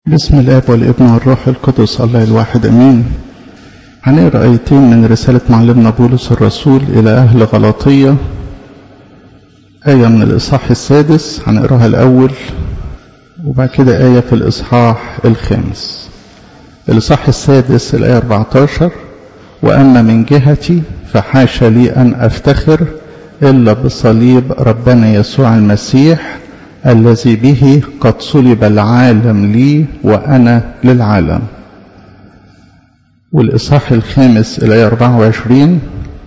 بسم الاب والابن والروح القدس الله الواحد امين هنقرا ايتين من رساله معلمنا بولس الرسول الى اهل غلاطيه ايه من الاصحاح السادس هنقراها الاول وبعد كده ايه في الاصحاح الخامس الاصحاح السادس الايه 14 واما من جهتي فحاشا لي ان افتخر الا بصليب ربنا يسوع المسيح الذي به قد صلب العالم لي وأنا للعالم والإصحاح الخامس الآية 24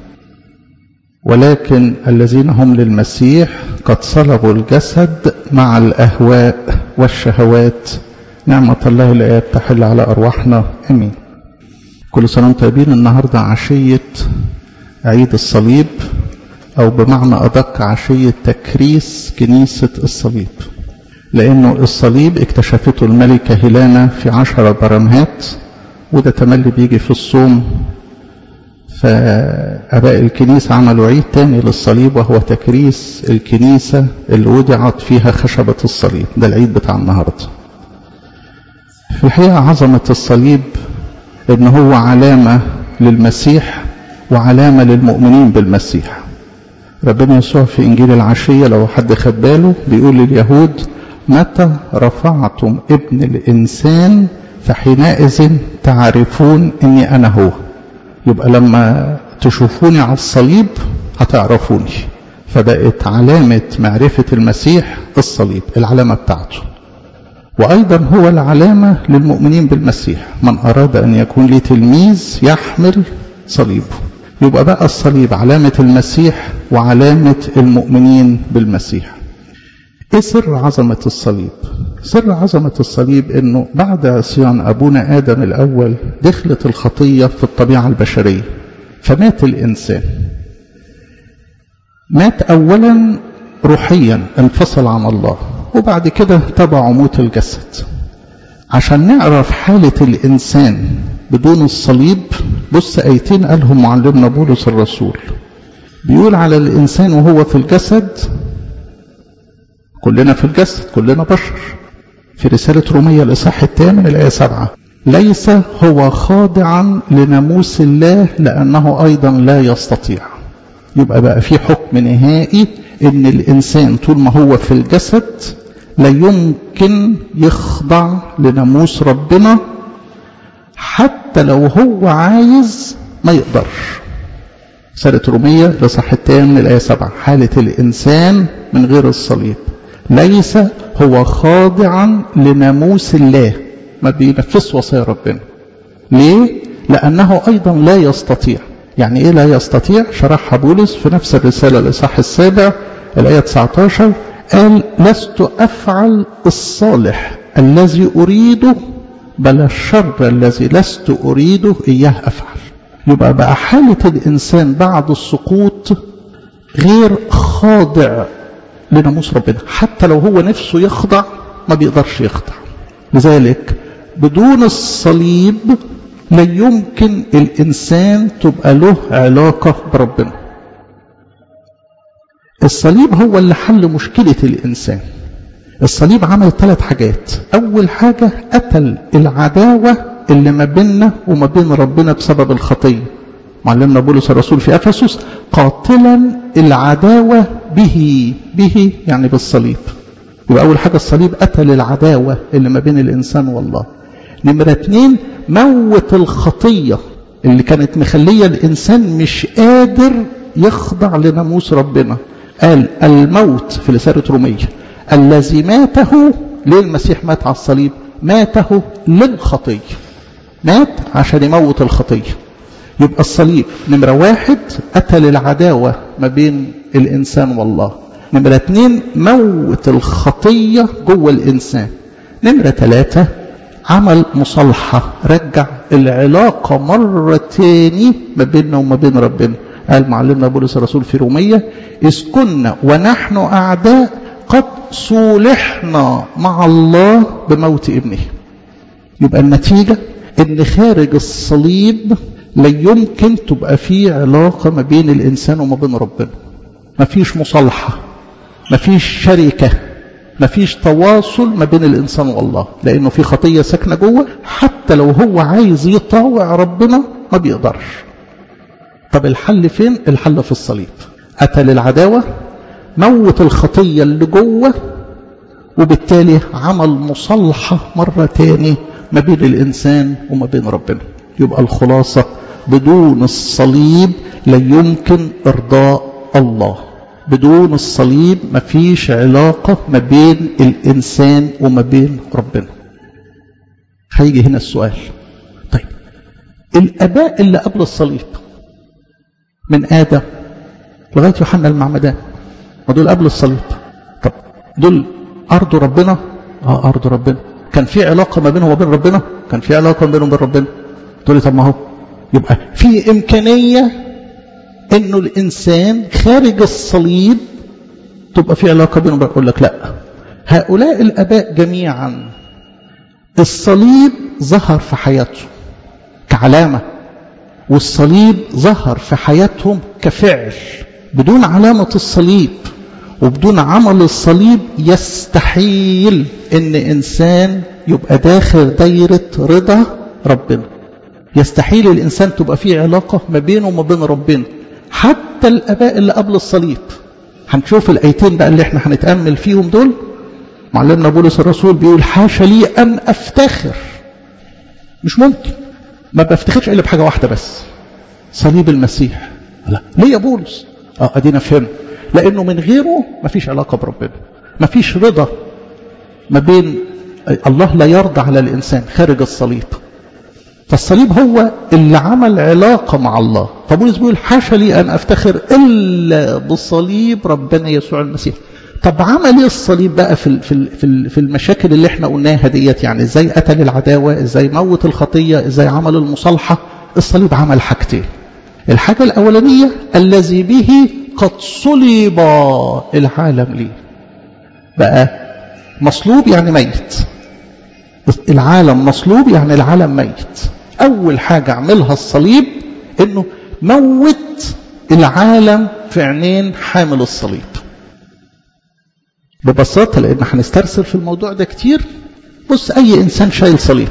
ولكن الذين هم للمسيح قد صلبوا الجسد مع الأهواء والشهوات نعمة الله الآية تحل على أرواحنا أمين كل سنة وانتم طيبين النهاردة عشية عيد الصليب أو بمعنى أدق عشية تكريس كنيسة الصليب لأنه الصليب اكتشفته الملكة هيلانا في عشرة برمهات وده تملي بيجي في الصوم فأباء الكنيسة عملوا عيد تاني للصليب وهو تكريس الكنيسة اللي وضعت فيها خشبة الصليب ده العيد بتاع النهاردة في الحقيقة عظمة الصليب إن هو علامة للمسيح وعلامة للمؤمنين بالمسيح ربنا يسوع في إنجيل العشية لو حد خد باله بيقول لليهود متى رفعتم ابن الإنسان فحينئذ تعرفون إني أنا هو يبقى لما تشوفوني على الصليب هتعرفوني فبقت علامة معرفة المسيح الصليب العلامة بتاعته وأيضا هو العلامة للمؤمنين بالمسيح من أراد أن يكون لي تلميذ يحمل صليبه يبقى بقى الصليب علامة المسيح وعلامة المؤمنين بالمسيح ايه سر عظمة الصليب سر عظمة الصليب انه بعد عصيان ابونا ادم الاول دخلت الخطية في الطبيعة البشرية فمات الانسان مات اولا روحيا انفصل عن الله وبعد كده تبع موت الجسد عشان نعرف حالة الإنسان بدون الصليب بص آيتين قالهم معلمنا بولس الرسول بيقول على الإنسان وهو في الجسد كلنا في الجسد كلنا بشر في رسالة رومية الإصحاح الثامن الآية سبعة ليس هو خاضعا لناموس الله لأنه أيضا لا يستطيع يبقى بقى في حكم نهائي إن الإنسان طول ما هو في الجسد لا يمكن يخضع لناموس ربنا حتى لو هو عايز ما يقدرش سورة رومية لصح الثامن الآية سبعة حالة الإنسان من غير الصليب ليس هو خاضعا لناموس الله ما بينفذش وصايا ربنا ليه؟ لأنه أيضا لا يستطيع يعني إيه لا يستطيع؟ شرحها بولس في نفس الرسالة الإصحاح السابع الآية 19 قال لست أفعل الصالح الذي أريده بل الشر الذي لست أريده إياه أفعل يبقى بقى حالة الإنسان بعد السقوط غير خاضع لناموس ربنا حتى لو هو نفسه يخضع ما بيقدرش يخضع لذلك بدون الصليب لا يمكن الإنسان تبقى له علاقة بربنا الصليب هو اللي حل مشكلة الإنسان الصليب عمل ثلاث حاجات أول حاجة قتل العداوة اللي ما بيننا وما بين ربنا بسبب الخطية معلمنا بولس الرسول في أفسس قاتلا العداوة به به يعني بالصليب يبقى أول حاجة الصليب قتل العداوة اللي ما بين الإنسان والله نمرة اتنين موت الخطية اللي كانت مخلية الإنسان مش قادر يخضع لناموس ربنا قال الموت في رسالة رومية الذي ماته ليه المسيح مات على الصليب ماته للخطية مات عشان يموت الخطية يبقى الصليب نمرة واحد قتل العداوة ما بين الإنسان والله نمرة اتنين موت الخطية جوه الإنسان نمرة ثلاثة عمل مصالحة رجع العلاقة مرة تاني ما بيننا وما بين ربنا قال معلمنا بولس الرسول في رومية إذ كنا ونحن أعداء قد صولحنا مع الله بموت ابنه يبقى النتيجة ان خارج الصليب لا يمكن تبقى في علاقة ما بين الإنسان وما بين ربنا ما فيش مصالحة ما فيش شركة مفيش تواصل ما بين الإنسان والله لأنه في خطية ساكنة جوه حتى لو هو عايز يطاوع ربنا ما بيقدرش طب الحل فين الحل في الصليب قتل العداوة موت الخطية اللي جوه وبالتالي عمل مصالحة مرة تاني ما بين الإنسان وما بين ربنا يبقى الخلاصة بدون الصليب لا يمكن إرضاء الله بدون الصليب مفيش علاقة ما بين الإنسان وما بين ربنا هيجي هنا السؤال طيب الآباء اللي قبل الصليب من آدم لغاية يوحنا المعمدان ودول قبل الصليب طب دول أرض ربنا اه أرض ربنا كان في علاقة ما بينهم وبين ربنا كان في علاقة ما بينهم وبين ربنا تقول لي طب ما هو يبقى في إمكانية إنه الإنسان خارج الصليب تبقى في علاقة بينهم أقول لك لا هؤلاء الآباء جميعا الصليب ظهر في حياتهم كعلامة والصليب ظهر في حياتهم كفعل بدون علامة الصليب وبدون عمل الصليب يستحيل ان انسان يبقى داخل دايرة رضا ربنا يستحيل الانسان تبقى فيه علاقة ما بينه وما بين ربنا حتى الاباء اللي قبل الصليب هنشوف الايتين بقى اللي احنا هنتأمل فيهم دول معلمنا بولس الرسول بيقول حاشا لي ان افتخر مش ممكن ما بفتخرش الا بحاجة واحدة بس صليب المسيح لا ليه يا بولس اه ادينا فهمت لانه من غيره ما فيش علاقه بربنا ما فيش رضا ما بين الله لا يرضى على الانسان خارج الصليب فالصليب هو اللي عمل علاقه مع الله فبولس بيقول حاشا لي ان افتخر الا بصليب ربنا يسوع المسيح طب عمل ايه الصليب بقى في في في في المشاكل اللي احنا قلناها ديت يعني ازاي قتل العداوه ازاي موت الخطيه ازاي عمل المصالحه الصليب عمل حاجتين الحاجه الاولانيه الذي به قد صلب العالم لي بقى مصلوب يعني ميت العالم مصلوب يعني العالم ميت أول حاجة عملها الصليب إنه موت العالم في عينين حامل الصليب ببساطة لأن هنسترسل في الموضوع ده كتير بص أي إنسان شايل صليب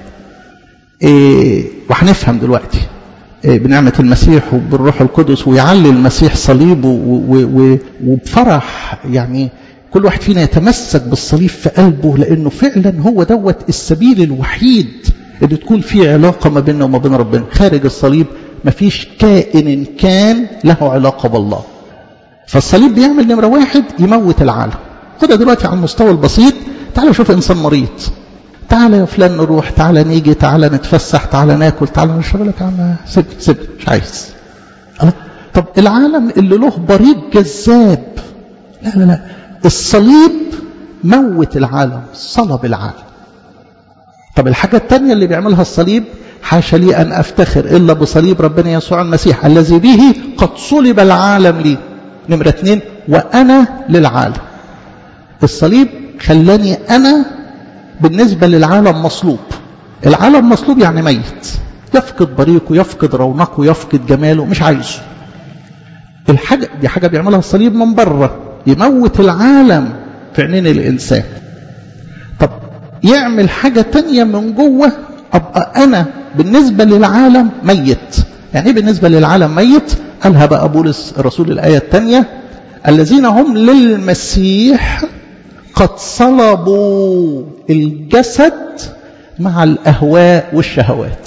إيه وهنفهم دلوقتي بنعمة المسيح وبالروح القدس ويعلي المسيح صليبه وبفرح يعني كل واحد فينا يتمسك بالصليب في قلبه لأنه فعلا هو دوت السبيل الوحيد اللي تكون فيه علاقة ما بيننا وما بين ربنا خارج الصليب مفيش كائن كان له علاقة بالله فالصليب بيعمل نمرة واحد يموت العالم خدها دلوقتي على المستوى البسيط تعالوا شوف إنسان مريض تعالى يا فلان نروح تعالى نيجي تعالى نتفسح تعالى ناكل تعالى نشرب لك يا عم سيب سيب مش عايز أه؟ طب العالم اللي له بريق جذاب لا لا لا الصليب موت العالم صلب العالم طب الحاجة الثانية اللي بيعملها الصليب حاشا لي أن أفتخر إلا بصليب ربنا يسوع المسيح الذي به قد صلب العالم لي نمرة اثنين وأنا للعالم الصليب خلاني أنا بالنسبة للعالم مصلوب العالم مصلوب يعني ميت يفقد بريقه يفقد رونقه يفقد جماله مش عايزه الحاجة دي حاجة بيعملها الصليب من بره يموت العالم في عينين الإنسان طب يعمل حاجة تانية من جوه أبقى أنا بالنسبة للعالم ميت يعني إيه بالنسبة للعالم ميت قالها بقى بولس الرسول الآية الثانية الذين هم للمسيح قد صلبوا الجسد مع الأهواء والشهوات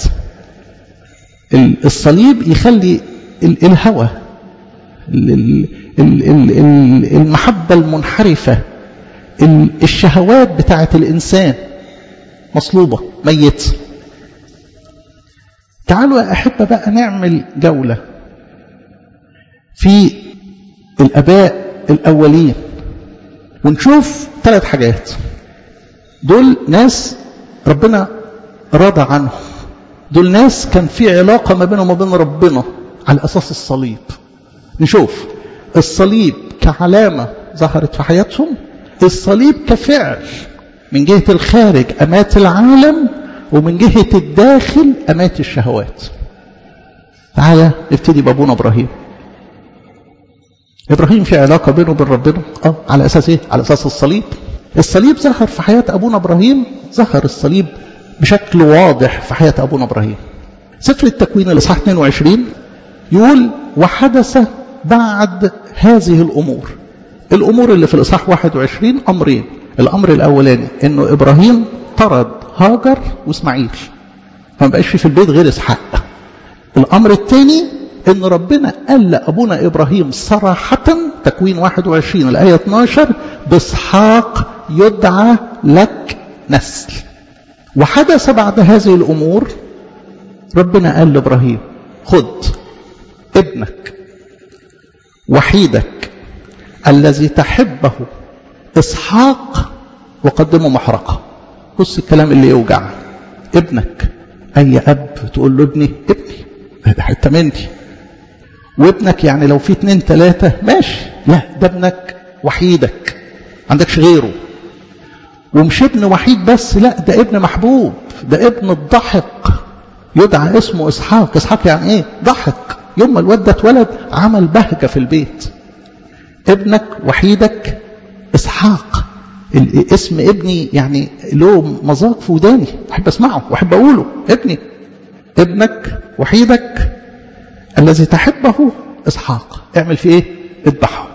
الصليب يخلي الهوى المحبة المنحرفة الشهوات بتاعة الإنسان مصلوبة ميت تعالوا يا أحبة بقى نعمل جولة في الأباء الأولين ونشوف ثلاث حاجات دول ناس ربنا راضى عنهم دول ناس كان في علاقة ما بينهم وبين ربنا على أساس الصليب نشوف الصليب كعلامة ظهرت في حياتهم الصليب كفعل من جهة الخارج أمات العالم ومن جهة الداخل أمات الشهوات تعالى نبتدي بأبونا إبراهيم إبراهيم في علاقة بينه وبين ربنا أه على أساس إيه؟ على أساس الصليب الصليب ظهر في حياة أبونا إبراهيم ظهر الصليب بشكل واضح في حياة أبونا إبراهيم سفر التكوين الإصحاح 22 يقول وحدث بعد هذه الأمور الأمور اللي في الإصحاح 21 أمرين الأمر الأولاني إنه إبراهيم طرد هاجر وإسماعيل فما بقاش في, في البيت غير إسحاق الأمر الثاني إن ربنا قال لأبونا إبراهيم صراحة تكوين 21 الآية 12 بإسحاق يدعى لك نسل وحدث بعد هذه الأمور ربنا قال لإبراهيم خد ابنك وحيدك الذي تحبه إسحاق وقدمه محرقة بص الكلام اللي يوجع ابنك أي أب تقول له ابني ابني ده حتة مني وابنك يعني لو في اتنين تلاتة ماشي لا ده ابنك وحيدك عندكش غيره ومش ابن وحيد بس لا ده ابن محبوب ده ابن الضحك يدعى اسمه اسحاق اسحاق يعني ايه ضحك يوم ما الواد ده اتولد عمل بهجة في البيت ابنك وحيدك اسحاق اسم ابني يعني له مذاق في وداني احب اسمعه واحب اقوله ابني ابنك وحيدك الذي تحبه اسحاق اعمل فيه ايه اذبحه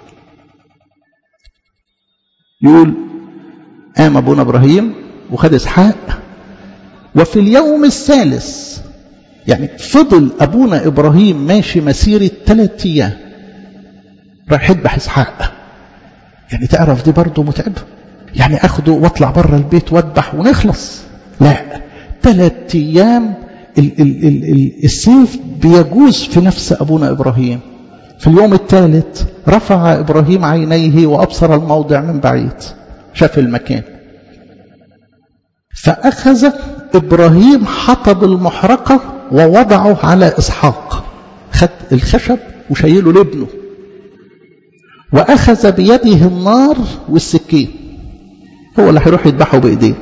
يقول قام ابونا ابراهيم وخد اسحاق وفي اليوم الثالث يعني فضل ابونا ابراهيم ماشي مسيره ثلاث ايام راح يذبح اسحاق يعني تعرف دي برضه متعبه يعني اخده واطلع بره البيت واذبح ونخلص لا ثلاث ايام ال ال ال ال السيف بيجوز في نفس ابونا ابراهيم في اليوم الثالث رفع ابراهيم عينيه وابصر الموضع من بعيد شاف المكان فاخذ ابراهيم حطب المحرقه ووضعه على اسحاق خد الخشب وشيله لابنه واخذ بيده النار والسكين هو اللي هيروح يذبحه بايديه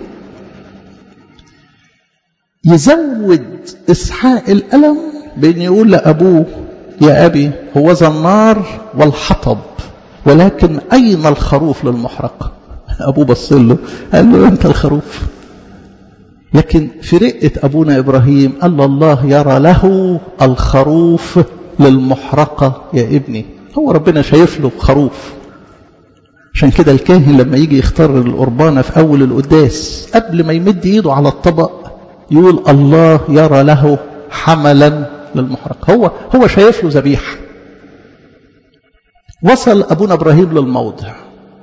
يزود اسحاق الالم بان يقول لابوه يا ابي هو ذا النار والحطب ولكن اين الخروف للمحرقه ابوه بص له قال له انت الخروف لكن في رقه ابونا ابراهيم قال الله يرى له الخروف للمحرقه يا ابني هو ربنا شايف له خروف عشان كده الكاهن لما يجي يختار القربانة في أول القداس قبل ما يمد إيده على الطبق يقول الله يرى له حملا للمحرق هو هو شايف له ذبيحة وصل أبونا إبراهيم للموضع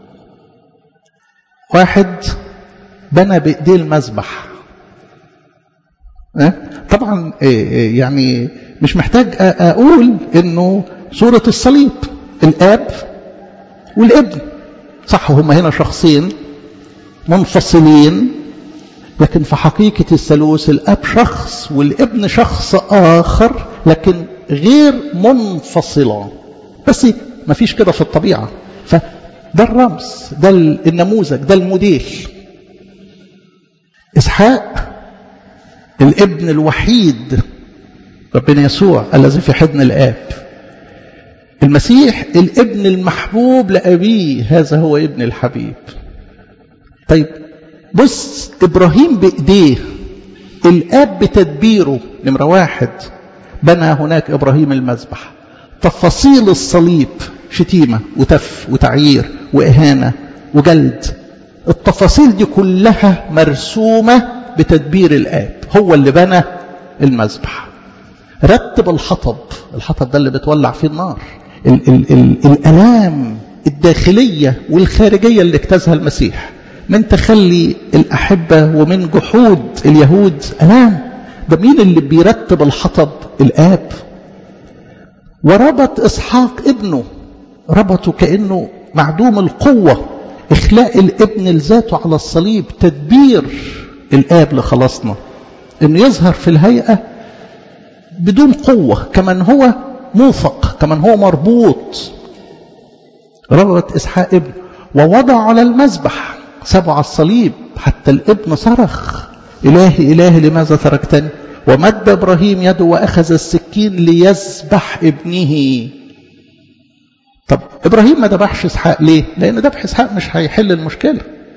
واحد بنى بإيديه المذبح طبعا يعني مش محتاج أقول إنه صورة الصليب الآب والابن صح هم هنا شخصين منفصلين لكن في حقيقة الثالوث الأب شخص والابن شخص آخر لكن غير منفصلان بس ما فيش كده في الطبيعة فده الرمز ده النموذج ده الموديل إسحاق الابن الوحيد ربنا يسوع الذي في حضن الآب المسيح الابن المحبوب لأبيه هذا هو ابن الحبيب طيب بص إبراهيم بإيديه الآب بتدبيره نمرة واحد بنى هناك إبراهيم المذبح تفاصيل الصليب شتيمة وتف وتعيير وإهانة وجلد التفاصيل دي كلها مرسومة بتدبير الآب هو اللي بنى المذبح رتب الحطب الحطب ده اللي بتولع فيه النار ال ال ال الألام الداخلية والخارجية اللي اجتازها المسيح من تخلي الأحبة ومن جحود اليهود ألام ده مين اللي بيرتب الحطب الآب وربط إسحاق ابنه ربطه كأنه معدوم القوة إخلاء الابن لذاته على الصليب تدبير الآب لخلاصنا إنه يظهر في الهيئة بدون قوة كمن هو موثق كمن هو مربوط ربط إسحاق ابن ووضع على المذبح سبع الصليب حتى الابن صرخ إلهي إلهي لماذا تركتني ومد إبراهيم يده وأخذ السكين ليذبح ابنه طب إبراهيم ما ذبحش إسحاق ليه لأن ذبح إسحاق مش هيحل المشكلة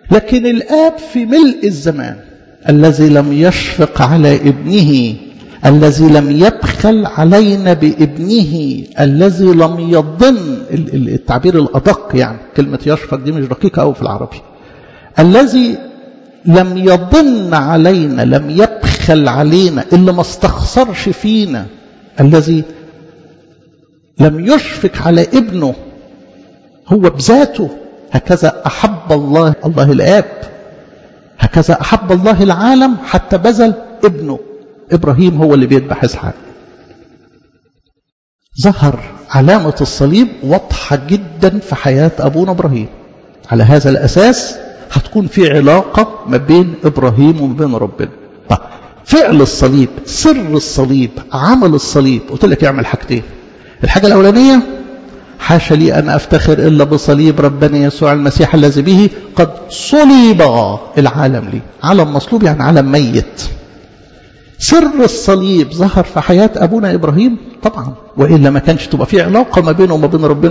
لكن الآب في ملء الزمان الذي لم يشفق على ابنه الذي لم يبخل علينا بابنه الذي لم يضن التعبير الأدق يعني كلمة يشفق دي مش دقيقة أوي في العربي الذي لم يضن علينا لم يبخل علينا اللي ما استخسرش فينا الذي لم يشفق على ابنه هو بذاته هكذا أحب الله الله الآب هكذا أحب الله العالم حتى بذل ابنه إبراهيم هو اللي بيذبح إسحاق ظهر علامة الصليب واضحة جدا في حياة أبونا إبراهيم على هذا الأساس هتكون في علاقة ما بين إبراهيم وما بين ربنا طيب فعل الصليب سر الصليب عمل الصليب قلت لك يعمل حاجتين الحاجة الأولانية حاشا لي أن أفتخر إلا بصليب ربنا يسوع المسيح الذي به قد صلب العالم لي عالم مصلوب يعني عالم ميت سر الصليب ظهر في حياة أبونا إبراهيم طبعا وإلا ما كانش تبقى في علاقة ما بينه وما بين ربنا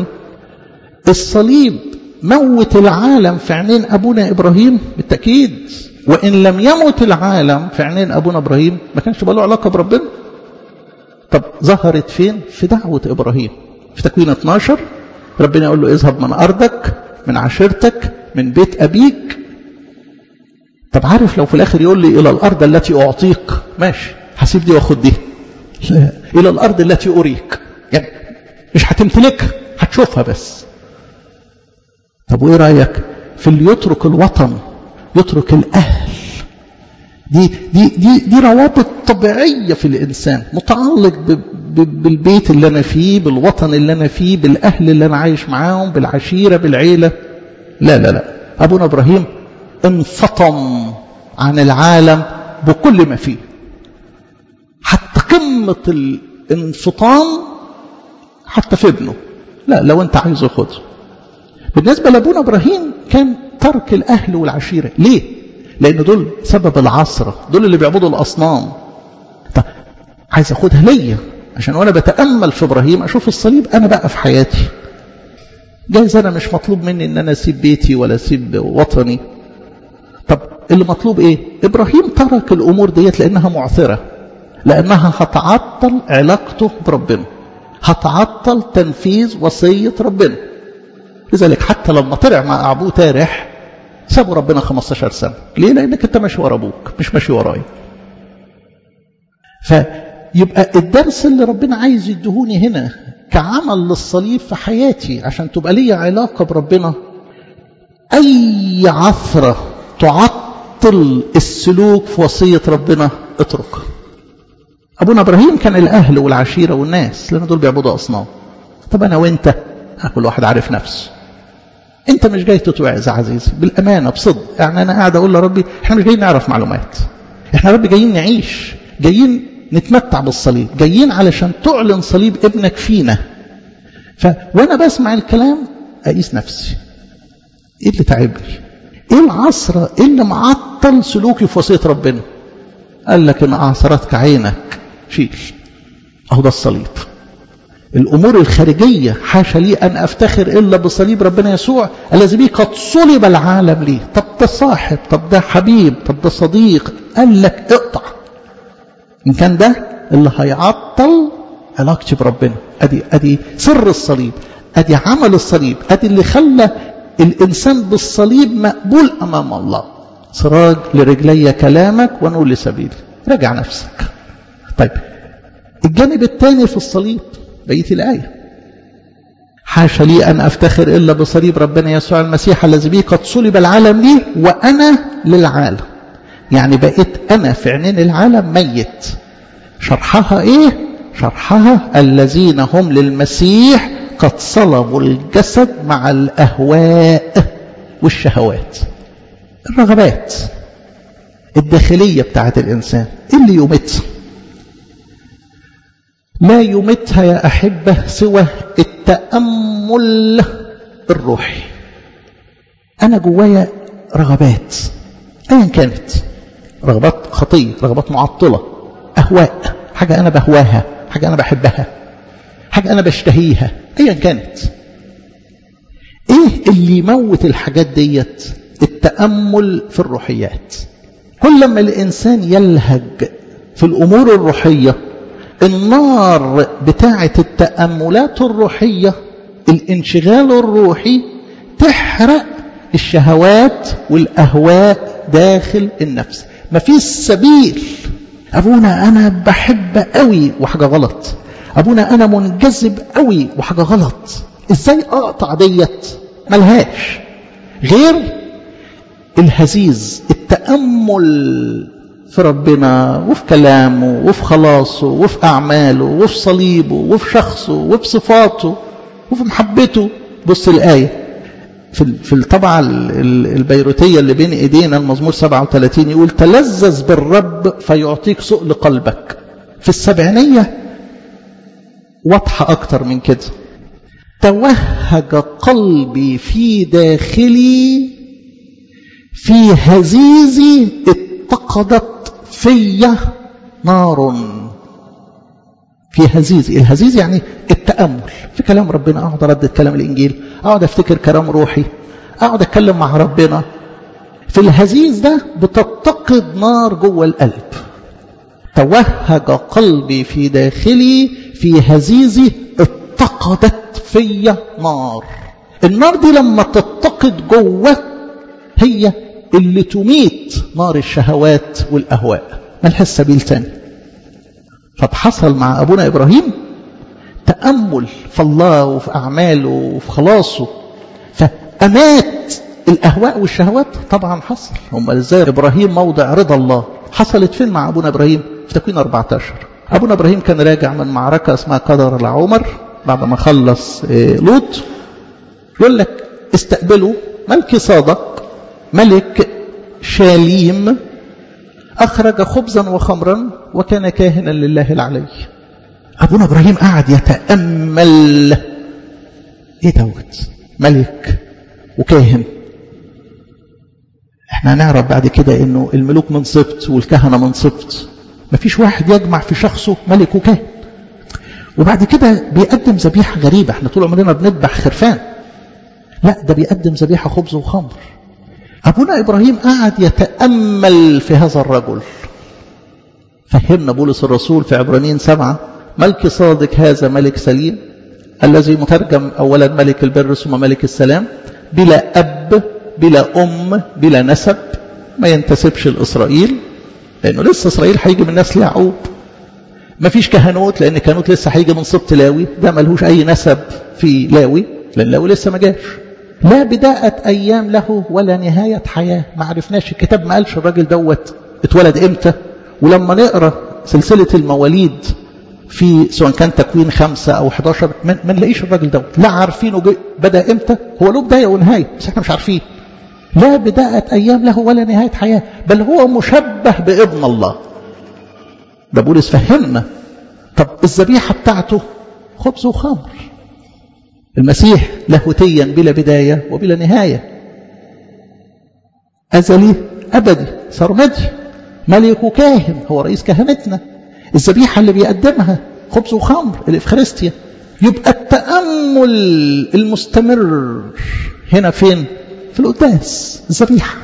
الصليب موت العالم في عينين أبونا إبراهيم بالتأكيد وإن لم يمت العالم في عينين أبونا إبراهيم ما كانش بقى له علاقة بربنا طب ظهرت فين في دعوة إبراهيم في تكوين 12 ربنا يقول له اذهب من أرضك من عشيرتك من بيت أبيك طب عارف لو في الآخر يقول لي إلى الأرض التي أعطيك ماشي هسيب دي وأخد دي إلى الأرض التي أريك يعني مش هتمتلكها هتشوفها بس طب وإيه رأيك في اللي يترك الوطن يترك الأهل دي دي دي دي روابط طبيعيه في الانسان متعلق ب ب بالبيت اللي انا فيه بالوطن اللي انا فيه بالاهل اللي انا عايش معاهم بالعشيره بالعيله لا لا لا ابونا ابراهيم انفطم عن العالم بكل ما فيه حتى قمه الانفطام حتى في ابنه لا لو انت عايزه خده بالنسبه لابونا ابراهيم كان ترك الاهل والعشيره ليه لأن دول سبب العصرة دول اللي بيعبدوا الأصنام طب عايز أخدها ليا عشان وأنا بتأمل في إبراهيم أشوف الصليب أنا بقى في حياتي جايز أنا مش مطلوب مني إن أنا أسيب بيتي ولا أسيب وطني طب اللي مطلوب إيه إبراهيم ترك الأمور ديت لأنها معثرة لأنها هتعطل علاقته بربنا هتعطل تنفيذ وصية ربنا لذلك حتى لما طلع مع أبوه تارح سابوا ربنا 15 سنة ليه لأنك أنت ماشي ورا أبوك مش ماشي وراي فيبقى الدرس اللي ربنا عايز يدهوني هنا كعمل للصليب في حياتي عشان تبقى لي علاقة بربنا أي عثرة تعطل السلوك في وصية ربنا اترك أبونا إبراهيم كان الأهل والعشيرة والناس لأن دول بيعبدوا أصنام طب أنا وأنت كل واحد عارف نفسه انت مش جاي تتوعظ عزيزي بالامانه بصدق يعني انا قاعد اقول لربي احنا مش جايين نعرف معلومات احنا ربي جايين نعيش جايين نتمتع بالصليب جايين علشان تعلن صليب ابنك فينا ف وانا بسمع الكلام اقيس نفسي ايه اللي تعبني ايه العصره ايه اللي معطل سلوكي في وصيه ربنا قال لك ان اعصرتك عينك شيل اهو ده الصليب الأمور الخارجية حاشا لي أن أفتخر إلا بصليب ربنا يسوع الذي به قد صلب العالم لي طب ده صاحب طب ده حبيب طب ده صديق قال لك اقطع إن كان ده اللي هيعطل علاقتي بربنا أدي, أدي سر الصليب أدي عمل الصليب أدي اللي خلى الإنسان بالصليب مقبول أمام الله سراج لرجلي كلامك ونور لسبيلي راجع نفسك طيب الجانب الثاني في الصليب بقية الآية حاشا لي أن أفتخر إلا بصليب ربنا يسوع المسيح الذي به قد صلب العالم لي وأنا للعالم يعني بقيت أنا في عينين العالم ميت شرحها إيه؟ شرحها الذين هم للمسيح قد صلبوا الجسد مع الأهواء والشهوات الرغبات الداخلية بتاعت الإنسان إيه اللي يمتها لا يمتها يا أحبة سوى التأمل الروحي أنا جوايا رغبات أيا كانت رغبات خطية رغبات معطلة أهواء حاجة أنا بهواها حاجة أنا بحبها حاجة أنا بشتهيها أيا كانت إيه اللي يموت الحاجات ديت التأمل في الروحيات كل ما الإنسان يلهج في الأمور الروحية النار بتاعة التأملات الروحية الانشغال الروحي تحرق الشهوات والأهواء داخل النفس مفيش سبيل أبونا أنا بحب قوي وحاجة غلط أبونا أنا منجذب قوي وحاجة غلط إزاي أقطع ديت ملهاش غير الهزيز التأمل في ربنا وفي كلامه وفي خلاصه وفي أعماله وفي صليبه وفي شخصه وفي صفاته وفي محبته بص الآية في في الطبعة البيروتية اللي بين ايدينا المزمور 37 يقول تلذذ بالرب فيعطيك سؤل قلبك في السبعينية واضحة أكتر من كده توهج قلبي في داخلي في هزيزي اتقدت في نار في هزيز الهزيز يعني التأمل في كلام ربنا أقعد أردد كلام الإنجيل أقعد أفتكر كلام روحي أقعد أتكلم مع ربنا في الهزيز ده بتتقد نار جوه القلب توهج قلبي في داخلي في هزيزي اتقدت في نار النار دي لما تتقد جوه هي اللي تميت نار الشهوات والأهواء ملهاش سبيل تاني فحصل مع أبونا إبراهيم تأمل في الله وفي أعماله وفي خلاصه فأمات الأهواء والشهوات طبعا حصل هم ازاي إبراهيم موضع رضا الله حصلت فين مع أبونا إبراهيم في تكوين 14 أبونا إبراهيم كان راجع من معركة اسمها قدر العمر بعد ما خلص لوط يقول لك استقبلوا ملك صادق ملك شاليم أخرج خبزا وخمرا وكان كاهنا لله العلي أبونا إبراهيم قعد يتأمل إيه دوت ملك وكاهن احنا هنعرف بعد كده انه الملوك من سبط والكهنة من سبط مفيش واحد يجمع في شخصه ملك وكاهن وبعد كده بيقدم ذبيحة غريبة احنا طول عمرنا بنذبح خرفان لا ده بيقدم ذبيحة خبز وخمر أبونا إبراهيم قعد يتأمل في هذا الرجل فهمنا بولس الرسول في عبرانيين سبعة ملك صادق هذا ملك سليم الذي مترجم أولا ملك البر ثم ملك السلام بلا أب بلا أم بلا نسب ما ينتسبش لإسرائيل لأنه لسه إسرائيل هيجي من نسل يعقوب ما فيش كهنوت لأن كهنوت لسه هيجي من سبط لاوي ده ملهوش أي نسب في لاوي لأن لاوي لسه ما جاش لا بداءة أيام له ولا نهاية حياة ما عرفناش الكتاب ما قالش الراجل دوت اتولد امتى ولما نقرأ سلسلة المواليد في سواء كان تكوين خمسة أو 11 ما نلاقيش الراجل دوت لا عارفينه بدأ امتى هو له بداية ونهاية بس احنا مش عارفين لا بداءة أيام له ولا نهاية حياة بل هو مشبه بابن الله ده بولس فهمنا طب الذبيحة بتاعته خبز وخمر المسيح لاهوتيا بلا بداية وبلا نهاية أزلي أبدي سرمدي ملك وكاهن هو رئيس كهنتنا الذبيحة اللي بيقدمها خبز وخمر الإفخارستيا يبقى التأمل المستمر هنا فين في القداس الذبيحة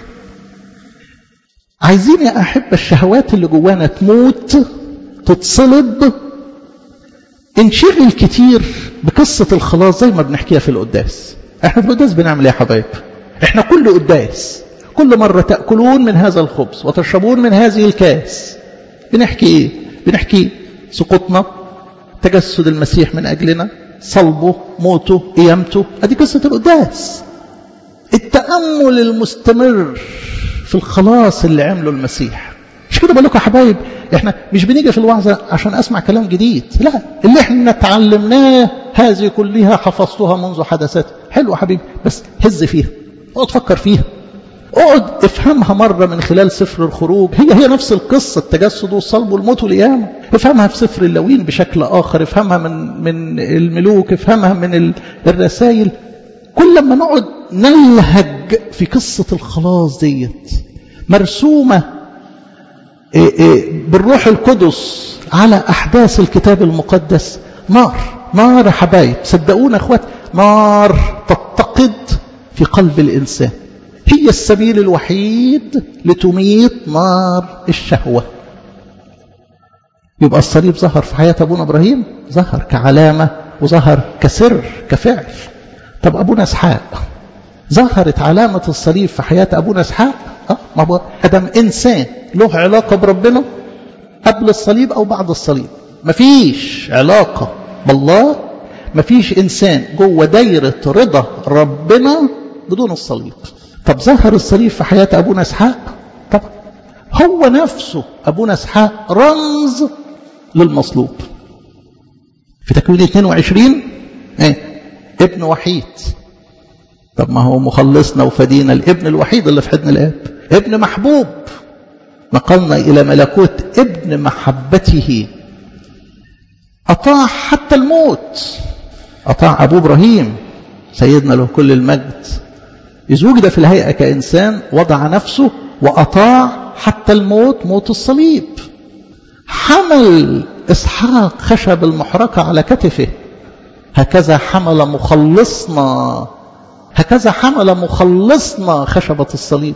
عايزين يا أحب الشهوات اللي جوانا تموت تتصلب انشغل كتير بقصة الخلاص زي ما بنحكيها في القداس احنا في القداس بنعمل ايه يا حبايب احنا كل قداس كل مرة تأكلون من هذا الخبز وتشربون من هذه الكاس بنحكي ايه بنحكي سقوطنا تجسد المسيح من أجلنا صلبه موته قيامته ادي قصة القداس التأمل المستمر في الخلاص اللي عمله المسيح مش كده بقول لكم يا حبايب احنا مش بنيجي في الوعظة عشان اسمع كلام جديد لا اللي احنا تعلمناه هذه كلها حفظتها منذ حدثت حلو يا حبيبي بس هز فيها اقعد فكر فيها اقعد افهمها مرة من خلال سفر الخروج هي هي نفس القصة التجسد والصلب والموت والقيامة افهمها في سفر اللوين بشكل آخر افهمها من من الملوك افهمها من الرسائل كل لما نقعد نلهج في قصة الخلاص ديت مرسومة بالروح القدس على أحداث الكتاب المقدس نار نار يا حبايب صدقونا اخوات نار تتقد في قلب الإنسان هي السبيل الوحيد لتميت نار الشهوة يبقى الصليب ظهر في حياة أبونا إبراهيم ظهر كعلامة وظهر كسر كفعل طب أبونا إسحاق ظهرت علامة الصليب في حياة أبونا إسحاق أه ما هو أدم إنسان له علاقة بربنا قبل الصليب أو بعد الصليب مفيش علاقة بالله مفيش إنسان جوه دايرة رضا ربنا بدون الصليب طب ظهر الصليب في حياة أبونا إسحاق طب هو نفسه أبونا إسحاق رمز للمصلوب في تكوين 22 ايه ابن وحيد طب ما هو مخلصنا وفدينا الابن الوحيد اللي في حضن الاب ابن محبوب نقلنا إلى ملكوت ابن محبته أطاع حتى الموت أطاع أبو إبراهيم سيدنا له كل المجد إذ وجد في الهيئة كإنسان وضع نفسه وأطاع حتى الموت موت الصليب حمل إسحاق خشب المحرقة على كتفه هكذا حمل مخلصنا هكذا حمل مخلصنا خشبة الصليب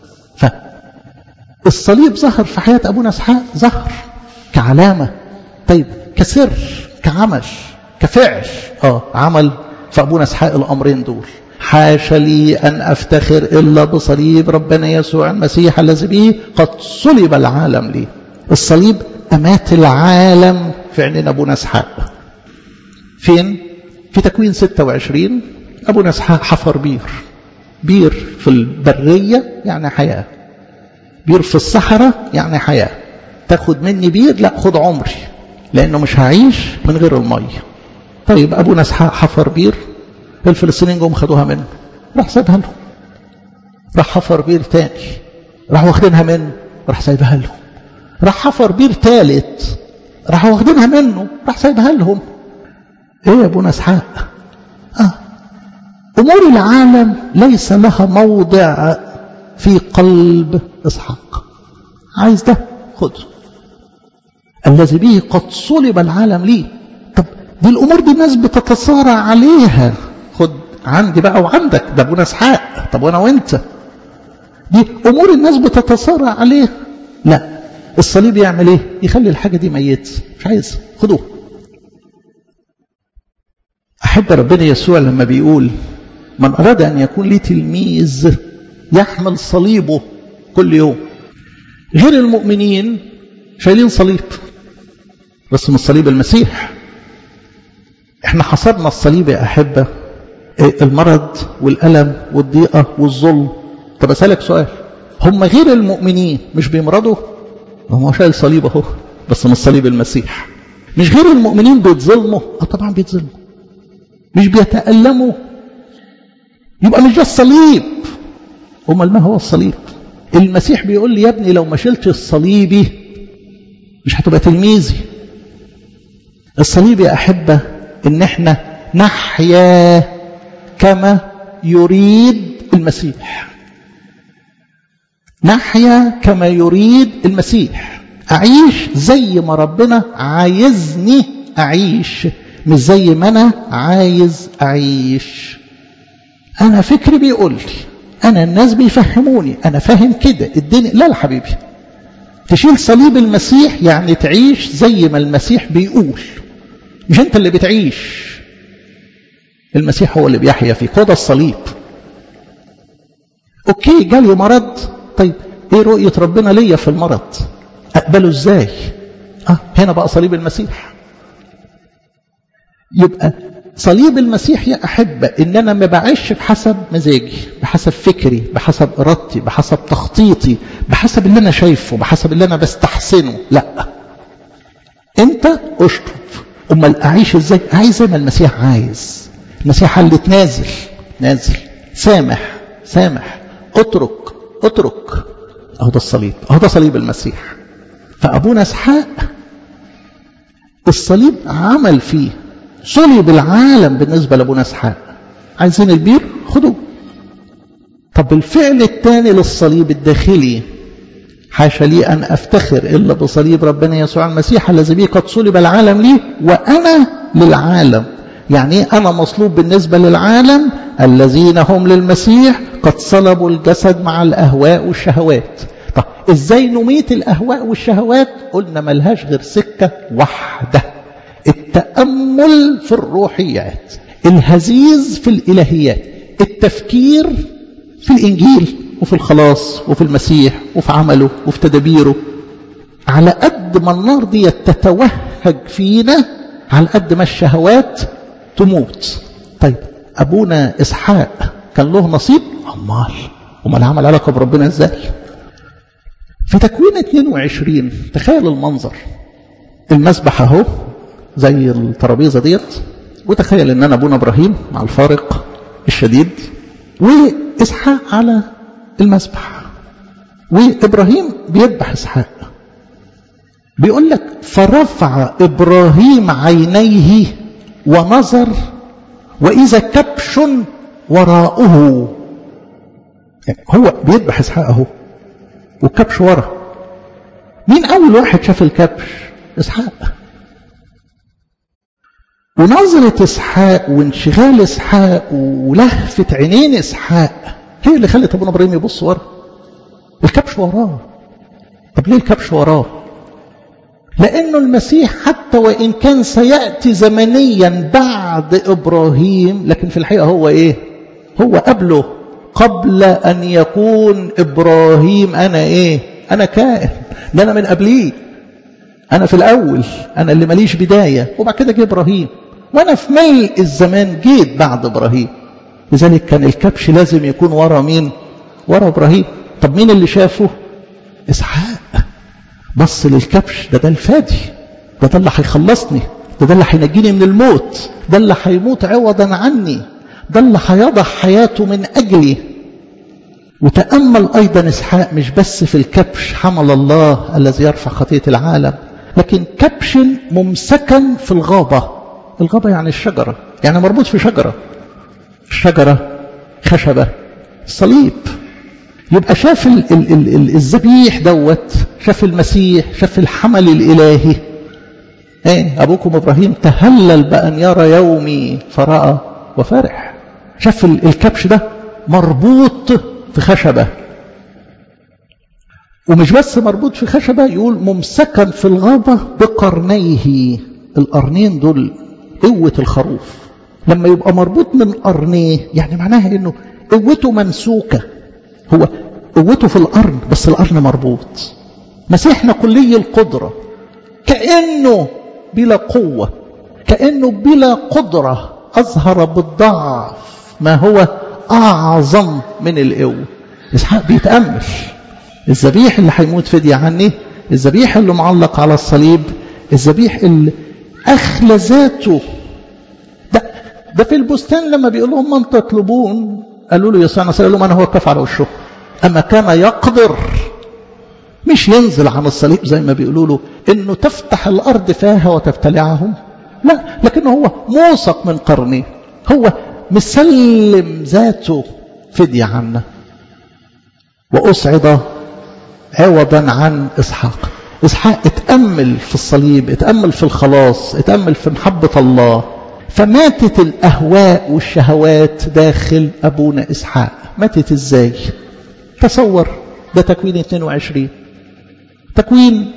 فالصليب ظهر في حياة أبونا إسحاق ظهر كعلامة طيب كسر كعمل كفعل اه عمل في أبونا إسحاق الأمرين دول حاش لي أن أفتخر إلا بصليب ربنا يسوع المسيح الذي به قد صلب العالم لي الصليب أمات العالم في عينين أبونا إسحاق فين؟ في تكوين 26 أبونا إسحاق حفر بير بير في البرية يعني حياة بير في الصحراء يعني حياة تاخد مني بير لا خد عمري لأنه مش هعيش من غير المية طيب أبونا إسحاق حفر بير الفلسطينيين جم خدوها منه راح سايبها لهم راح حفر بير تاني راح واخدينها منه راح سايبها لهم راح حفر بير تالت راح واخدينها منه راح سايبها لهم ايه يا ابونا اسحاق اه امور العالم ليس لها موضع في قلب اسحاق عايز ده خده الذي به قد صلب العالم ليه طب دي الامور دي الناس بتتصارع عليها خد عندي بقى وعندك ده ابونا اسحاق طب وانا وانت دي امور الناس بتتصارع عليها لا الصليب يعمل ايه يخلي الحاجه دي ميت مش عايز خدوه احب ربنا يسوع لما بيقول من اراد ان يكون لي تلميذ يحمل صليبه كل يوم غير المؤمنين شايلين صليب بس من صليب المسيح احنا حصرنا الصليب يا احبه المرض والالم والضيقه والظلم طب اسالك سؤال هم غير المؤمنين مش بيمرضوا هو شايل صليب اهو بس من صليب المسيح مش غير المؤمنين بيتظلموا اه طبعا بيتظلموا مش بيتألموا يبقى مش ده الصليب امال ما هو الصليب المسيح بيقول لي يا ابني لو ما شلتش الصليبي مش هتبقى تلميذي الصليب يا احبه ان احنا نحيا كما يريد المسيح نحيا كما يريد المسيح أعيش زي ما ربنا عايزني أعيش مش زي ما أنا عايز أعيش أنا فكري بيقول لي أنا الناس بيفهموني أنا فاهم كده الدنيا لا يا حبيبي تشيل صليب المسيح يعني تعيش زي ما المسيح بيقول مش أنت اللي بتعيش المسيح هو اللي بيحيا فيك هو ده الصليب أوكي جالي مرض طيب ايه رؤية ربنا ليا في المرض اقبله ازاي اه هنا بقى صليب المسيح يبقى صليب المسيح يا أحبة إن أنا ما بعيش بحسب مزاجي بحسب فكري بحسب إرادتي بحسب تخطيطي بحسب اللي أنا شايفه بحسب اللي أنا بستحسنه لا أنت أشطب أمال أعيش إزاي أعيش زي ما المسيح عايز المسيح اللي تنازل نازل سامح سامح اترك اترك اهو ده الصليب اهو ده صليب المسيح فابونا اسحاق الصليب عمل فيه صلب العالم بالنسبه لابونا اسحاق عايزين البير خدوه طب الفعل الثاني للصليب الداخلي حاشا لي ان افتخر الا بصليب ربنا يسوع المسيح الذي به قد صلب العالم لي وانا للعالم يعني ايه انا مصلوب بالنسبه للعالم الذين هم للمسيح قد صلبوا الجسد مع الاهواء والشهوات طب ازاي نميت الاهواء والشهوات قلنا ملهاش غير سكه واحده التامل في الروحيات الهزيز في الالهيات التفكير في الانجيل وفي الخلاص وفي المسيح وفي عمله وفي تدابيره على قد ما النار دي تتوهج فينا على قد ما الشهوات تموت طيب ابونا اسحاق كان له نصيب امال امال عمل علاقه بربنا ازاي في تكوين 22 تخيل المنظر المسبح اهو زي الترابيزه ديت وتخيل ان انا ابونا ابراهيم مع الفارق الشديد واسحاق على المسبح وابراهيم بيذبح اسحاق بيقول لك فرفع ابراهيم عينيه ونظر واذا كبش وراءه يعني هو بيذبح اسحاق اهو والكبش ورا مين اول واحد شاف الكبش اسحاق ونظرة اسحاق وانشغال اسحاق ولهفة عينين اسحاق هي اللي خلت ابونا ابراهيم يبص ورا الكبش وراه طب ليه الكبش وراه لأنه المسيح حتى وإن كان سيأتي زمنيا بعد إبراهيم لكن في الحقيقة هو إيه هو قبله قبل أن يكون إبراهيم أنا إيه أنا كائن ده أنا من قبليه أنا في الأول أنا اللي ماليش بداية وبعد كده جه إبراهيم وأنا في ملء الزمان جيت بعد إبراهيم لذلك كان الكبش لازم يكون ورا مين ورا إبراهيم طب مين اللي شافه إسحاق بص للكبش ده ده الفادي ده ده اللي هيخلصني ده ده اللي هينجيني من الموت ده اللي هيموت عوضا عني ده اللي هيضع حياته من أجلي وتأمل أيضا إسحاق مش بس في الكبش حمل الله الذي يرفع خطية العالم لكن كبش ممسكا في الغابة الغابة يعني الشجرة يعني مربوط في شجرة الشجرة خشبة صليب يبقى شاف ال ال ال ال الذبيح دوت شاف المسيح شاف الحمل الإلهي ايه أبوكم إبراهيم تهلل بأن يرى يومي فرأى وفرح شاف الكبش ده مربوط في خشبة ومش بس مربوط في خشبة يقول ممسكا في الغابة بقرنيه القرنين دول قوة الخروف لما يبقى مربوط من قرنيه يعني معناها انه قوته ممسوكه هو قوته في القرن بس القرن مربوط مسيحنا كلي القدرة كأنه بلا قوة كأنه بلا قدرة أظهر بالضعف ما هو أعظم من القوة إسحاق بيتأمل الذبيح اللي هيموت فدية عني الذبيح اللي معلق على الصليب الذبيح اللي أخلى ذاته ده, ده في البستان لما بيقول لهم من تطلبون قالوا له يسوع نصر قال لهم أنا هو الكف على وشه أما كان يقدر مش ينزل عن الصليب زي ما بيقولوا له إنه تفتح الأرض فاها وتبتلعهم لا لكنه هو موثق من قرنه هو مسلم ذاته فدية عنا وأصعد عوضا عن إسحاق إسحاق اتأمل في الصليب اتأمل في الخلاص اتأمل في محبة الله فماتت الأهواء والشهوات داخل أبونا إسحاق ماتت إزاي تصور ده تكوين 22 تكوين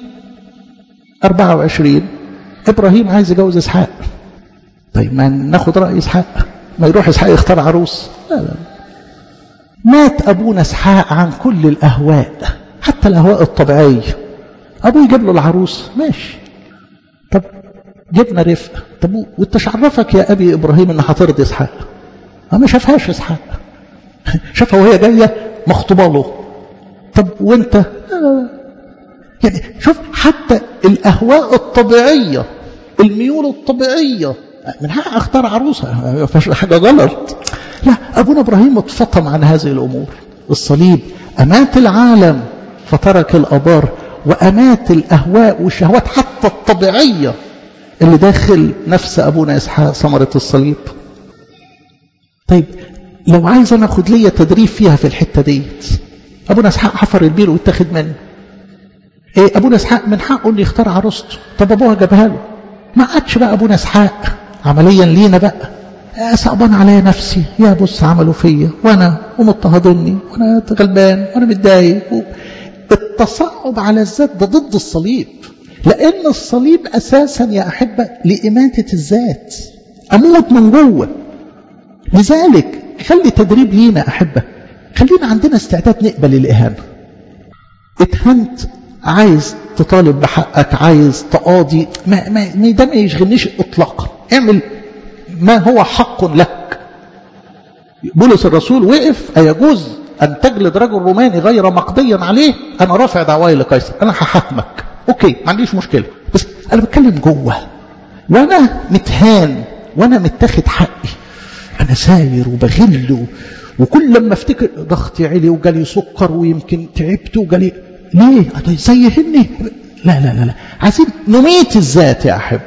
24 إبراهيم عايز يجوز إسحاق طيب ما ناخد رأي إسحاق ما يروح إسحاق يختار عروس لا لا مات أبونا إسحاق عن كل الأهواء حتى الأهواء الطبيعية أبوه يجيب له العروس ماشي طب جبنا رفقة طب وانت عرفك يا أبي إبراهيم إن هترضي إسحاق ما شافهاش إسحاق شافها وهي جاية مخطوبة له طب وانت يعني شوف حتى الأهواء الطبيعية الميول الطبيعية من حق اختار عروسة ما فيهاش حاجة غلط لا أبونا إبراهيم اتفطم عن هذه الأمور الصليب أمات العالم فترك الأبار وأمات الأهواء والشهوات حتى الطبيعية اللي داخل نفس أبونا إسحاق ثمرة الصليب طيب لو عايز أنا أخد ليا تدريب فيها في الحتة ديت أبونا إسحاق حفر البير واتخذ منه إيه أبونا إسحاق من حقه اللي يختار عروسته طب أبوها جابها له ما عادش بقى أبونا إسحاق عمليا لينا بقى صعبان عليا نفسي يا بص عملوا فيا وانا ومضطهدني وانا غلبان وانا متضايق التصعب على الذات ده ضد الصليب لان الصليب اساسا يا احبه لاماته الذات اموت من جوه لذلك خلي تدريب لينا احبه خلينا عندنا استعداد نقبل الاهانه اتهنت عايز تطالب بحقك عايز تقاضي ما, ما ده ما يشغلنيش اطلاقا اعمل ما هو حق لك بولس الرسول وقف أيجوز أن تجلد رجل روماني غير مقضيا عليه أنا رافع دعواي لقيصر أنا هحاكمك أوكي ما عنديش مشكلة بس أنا بتكلم جوه وأنا متهان وأنا متاخد حقي أنا ساير وبغل وكل لما افتكر ضغطي علي وجالي سكر ويمكن تعبت وجالي ليه؟ زي هني لا لا لا لا عايزين نميت الذات يا أحب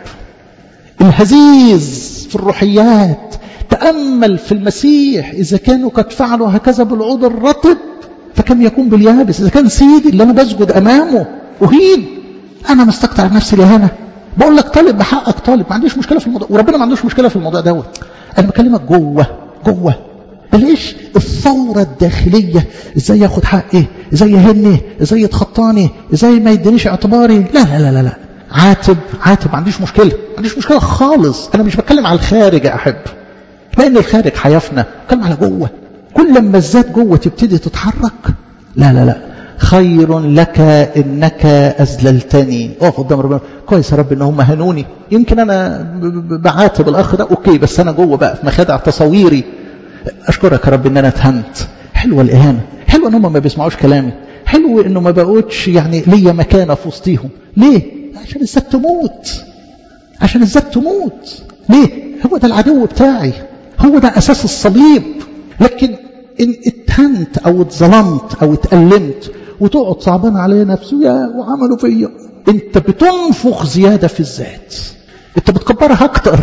الهزيز في الروحيات تأمل في المسيح إذا كانوا قد فعلوا هكذا بالعود الرطب فكم يكون باليابس إذا كان سيدي اللي أنا بسجد أمامه أهين أنا مستقطع نفسي لهنا بقول لك طالب بحقك طالب ما عنديش مشكلة في الموضوع وربنا ما عندوش مشكلة في الموضوع دوت أنا بكلمك جوه جوه بلاش الثورة الداخلية ازاي ياخد حقي ازاي يهني ازاي يتخطاني ازاي ما يدينيش اعتباري لا لا لا لا, لا. عاتب عاتب ما عنديش مشكلة ما عنديش مشكلة خالص أنا مش بتكلم على الخارج يا أحب لأن الخارج حيفنا بتكلم على جوه كل لما الذات جوه تبتدي تتحرك لا لا لا خير لك إنك أذللتني أقف قدام ربنا كويس يا رب إن هم هنوني يمكن أنا بعاتب الأخ ده أوكي بس أنا جوه بقى في مخادع تصويري أشكرك يا رب إن أنا اتهنت حلوة الإهانة حلوة إن هم ما بيسمعوش كلامي حلو إنه ما بقوتش يعني ليا مكانة في وسطيهم ليه عشان الذات تموت عشان الذات تموت ليه هو ده العدو بتاعي هو ده أساس الصليب لكن إن اتهنت أو اتظلمت أو اتألمت وتقعد صعبان عليا نفسه يا وعملوا فيا انت بتنفخ زيادة في الذات انت بتكبرها اكتر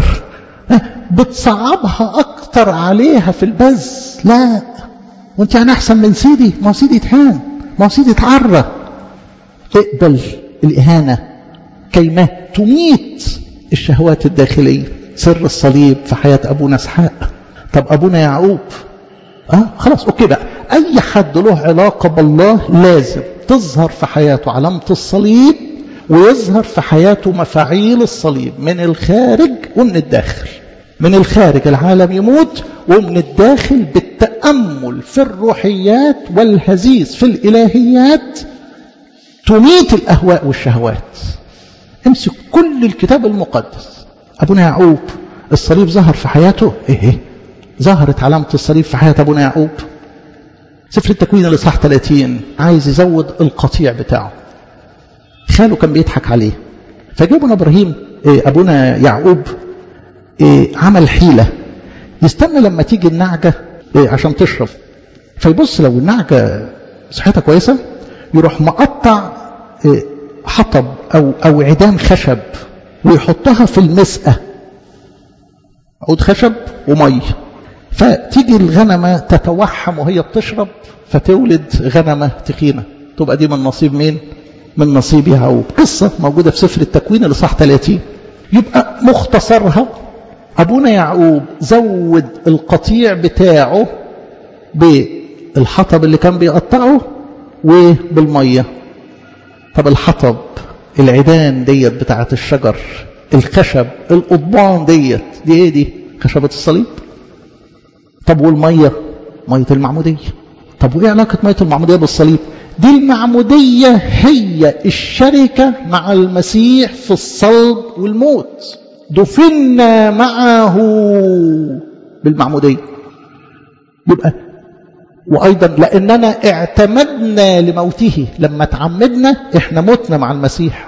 بتصعبها اكتر عليها في البذ لا وانت يعني احسن من سيدي ما سيدي اتهان ما سيدي اتعرى اقبل الاهانه كيما تميت الشهوات الداخلية سر الصليب في حياة أبونا اسحاق طب أبونا يعقوب آه خلاص أوكي بقى أي حد له علاقة بالله لازم تظهر في حياته علامة الصليب ويظهر في حياته مفاعيل الصليب من الخارج ومن الداخل من الخارج العالم يموت ومن الداخل بالتأمل في الروحيات والهزيز في الإلهيات تميت الأهواء والشهوات امسك كل الكتاب المقدس أبونا يعقوب الصليب ظهر في حياته إيه, إيه؟ ظهرت علامة الصليب في حياة أبونا يعقوب سفر التكوين الإصحاح 30 عايز يزود القطيع بتاعه خاله كان بيضحك عليه فجابنا إبراهيم إيه أبونا يعقوب إيه عمل حيلة يستنى لما تيجي النعجة إيه عشان تشرب فيبص لو النعجة صحتها كويسة يروح مقطع إيه حطب أو, أو عيدان خشب ويحطها في المسقة عود خشب ومي فتيجي الغنمة تتوحم وهي بتشرب فتولد غنمة تخينة تبقى دي من نصيب مين من نصيب يعقوب قصة موجودة في سفر التكوين اللي صح 30 يبقى مختصرها أبونا يعقوب زود القطيع بتاعه بالحطب اللي كان بيقطعه وبالمية طب الحطب العيدان ديت بتاعت الشجر الخشب القضبان ديت دي ايه دي خشبة الصليب طب والمية مية المعمودية طب وايه علاقة مية المعمودية بالصليب دي المعمودية هي الشركة مع المسيح في الصلب والموت دفنا معه بالمعمودية يبقى وأيضا لأننا اعتمدنا لموته لما تعمدنا احنا متنا مع المسيح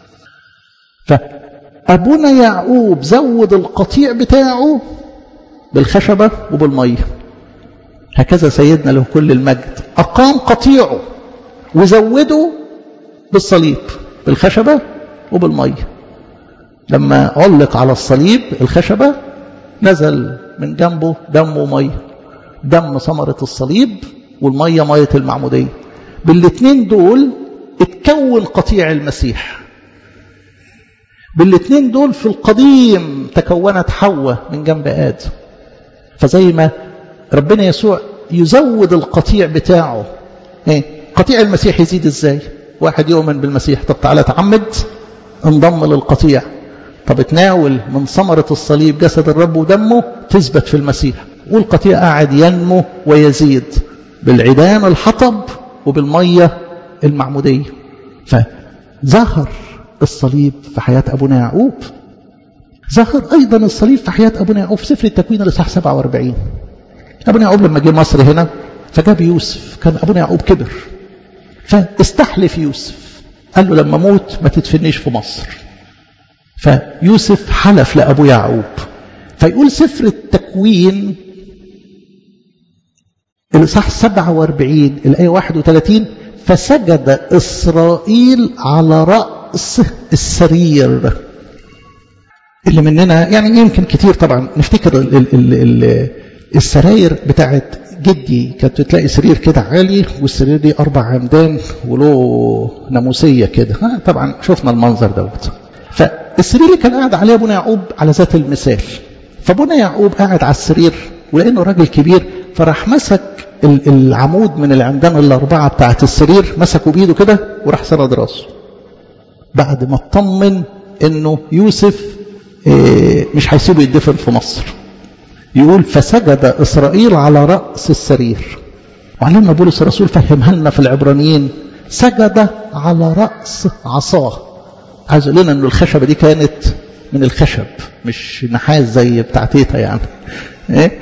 فأبونا يعقوب زود القطيع بتاعه بالخشبة وبالمية هكذا سيدنا له كل المجد أقام قطيعه وزوده بالصليب بالخشبة وبالمية لما علق على الصليب الخشبة نزل من جنبه دم ومية دم ثمرة الصليب والمية مية المعمودية بالاثنين دول اتكون قطيع المسيح بالاثنين دول في القديم تكونت حواء من جنب آدم فزي ما ربنا يسوع يزود القطيع بتاعه ايه قطيع المسيح يزيد ازاي واحد يؤمن بالمسيح طب تعالى تعمد انضم للقطيع طب اتناول من ثمرة الصليب جسد الرب ودمه تثبت في المسيح والقطيع قاعد ينمو ويزيد بالعيدان الحطب وبالمية المعمودية فظهر الصليب في حياة أبونا يعقوب ظهر أيضا الصليب في حياة أبونا يعقوب في سفر التكوين الإصحاح 47 أبونا يعقوب لما جه مصر هنا فجاب يوسف كان أبونا يعقوب كبر فاستحلف يوسف قال له لما موت ما تدفنيش في مصر فيوسف حلف لأبو يعقوب فيقول سفر التكوين الإصحاح 47 الآية 31 فسجد إسرائيل على رأس السرير اللي مننا يعني يمكن كتير طبعا نفتكر ال ال ال ال السراير بتاعت جدي كانت تلاقي سرير كده عالي والسرير دي أربع عمدان وله ناموسية كده طبعا شفنا المنظر دوت فالسرير اللي كان قاعد عليه ابونا يعقوب على ذات المثال فابونا يعقوب قاعد على السرير ولانه راجل كبير فراح مسك العمود من العمدان الاربعه بتاعت السرير مسكه بايده كده وراح سند راسه بعد ما اطمن انه يوسف مش هيسيبه يدفن في مصر يقول فسجد اسرائيل على راس السرير وعلمنا بولس الرسول فهمها لنا في العبرانيين سجد على راس عصاه عايز يقول لنا ان الخشبه دي كانت من الخشب مش نحاس زي بتاع تيتا يعني ايه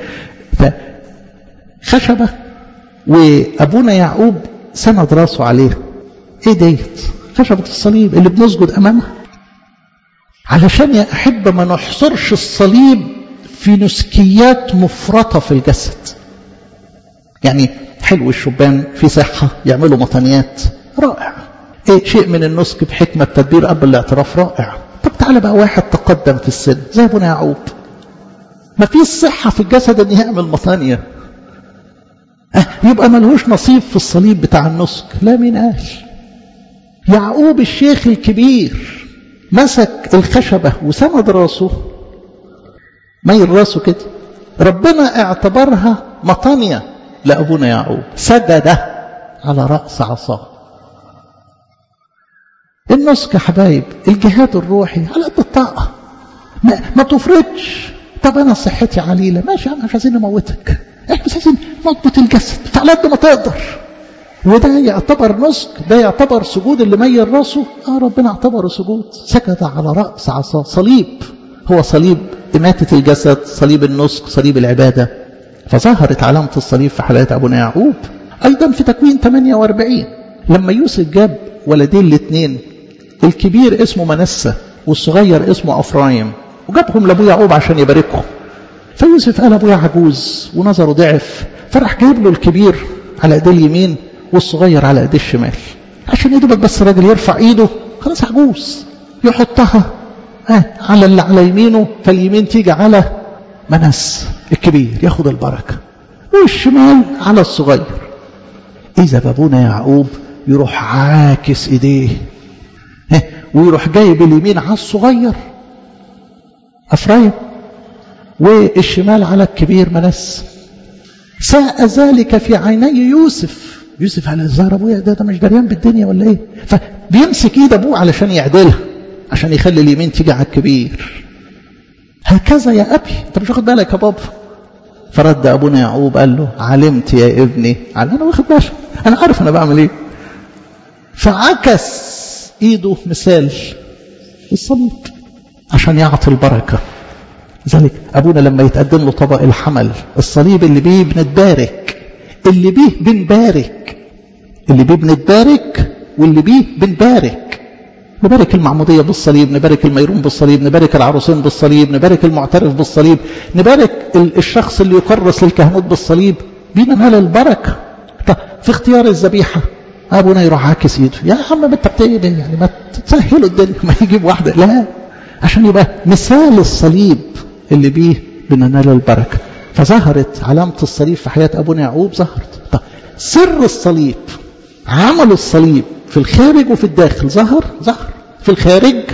فخشبه وابونا يعقوب سند راسه عليه ايه ديت خشبه الصليب اللي بنسجد امامها علشان يا احبه ما نحصرش الصليب في نسكيات مفرطه في الجسد يعني حلو الشبان في صحه يعملوا مطنيات رائع ايه شيء من النسك بحكمة تدبير قبل الاعتراف رائع طب تعالى بقى واحد تقدم في السن زي ابونا يعقوب ما فيش صحة في الجسد ان يعمل مطانية أه يبقى ملهوش نصيب في الصليب بتاع النسك لا مين قال يعقوب الشيخ الكبير مسك الخشبة وسند راسه ميل راسه كده ربنا اعتبرها مطانية لأبونا يعقوب سجد على رأس عصاه النسك يا حبايب الجهاد الروحي على قد الطاقة ما, ما تفرضش طب انا صحتي عليلة ماشي انا مش عايزين نموتك احنا بس عايزين نضبط الجسد فعلى قد ما تقدر وده يعتبر نسك ده يعتبر سجود اللي ميل راسه اه ربنا اعتبره سجود سجد على رأس عصا صليب هو صليب إماتة الجسد صليب النسك صليب العبادة فظهرت علامة الصليب في حلقة أبونا يعقوب أيضا في تكوين 48 لما يوسف جاب ولدين الاثنين الكبير اسمه منسى والصغير اسمه أفرايم وجابهم لأبو يعقوب عشان يباركهم فيوسف قال أبويا عجوز ونظره ضعف فراح جايب له الكبير على ايديه اليمين والصغير على ايديه الشمال عشان يدوبك بس الراجل يرفع ايده خلاص عجوز يحطها آه على اللي على يمينه فاليمين تيجي على منس الكبير ياخد البركة والشمال على الصغير إذا بابونا يعقوب يروح عاكس إيديه ويروح جايب اليمين على الصغير أفرايم والشمال على الكبير منس ساء ذلك في عيني يوسف يوسف على الظاهر ابويا ده, ده مش دريان بالدنيا ولا ايه فبيمسك ايد ابوه علشان يعدلها عشان يخلي اليمين تيجي على الكبير هكذا يا ابي انت مش واخد بالك يا بابا فرد ابونا يعقوب قال له علمت يا ابني قال انا واخد بالي انا عارف انا بعمل ايه فعكس ايده مثال الصليب عشان يعطي البركه ذلك أبونا لما يتقدم له طبق الحمل الصليب اللي بيه بنتبارك اللي بيه بنبارك اللي بيه بنتبارك واللي بيه بنبارك نبارك المعمودية بالصليب نبارك الميرون بالصليب نبارك العروسين بالصليب نبارك المعترف بالصليب نبارك الشخص اللي يكرس للكهنوت بالصليب بينا نال البركة طب في اختيار الذبيحة أبونا يروح عاكس ايده يا عم ما انت بتقبل يعني ما تسهلوا الدنيا ما يجيب واحدة لا عشان يبقى مثال الصليب اللي بيه بننال البركة فظهرت علامة الصليب في حياة أبونا يعقوب ظهرت طب سر الصليب عمل الصليب في الخارج وفي الداخل ظهر ظهر في الخارج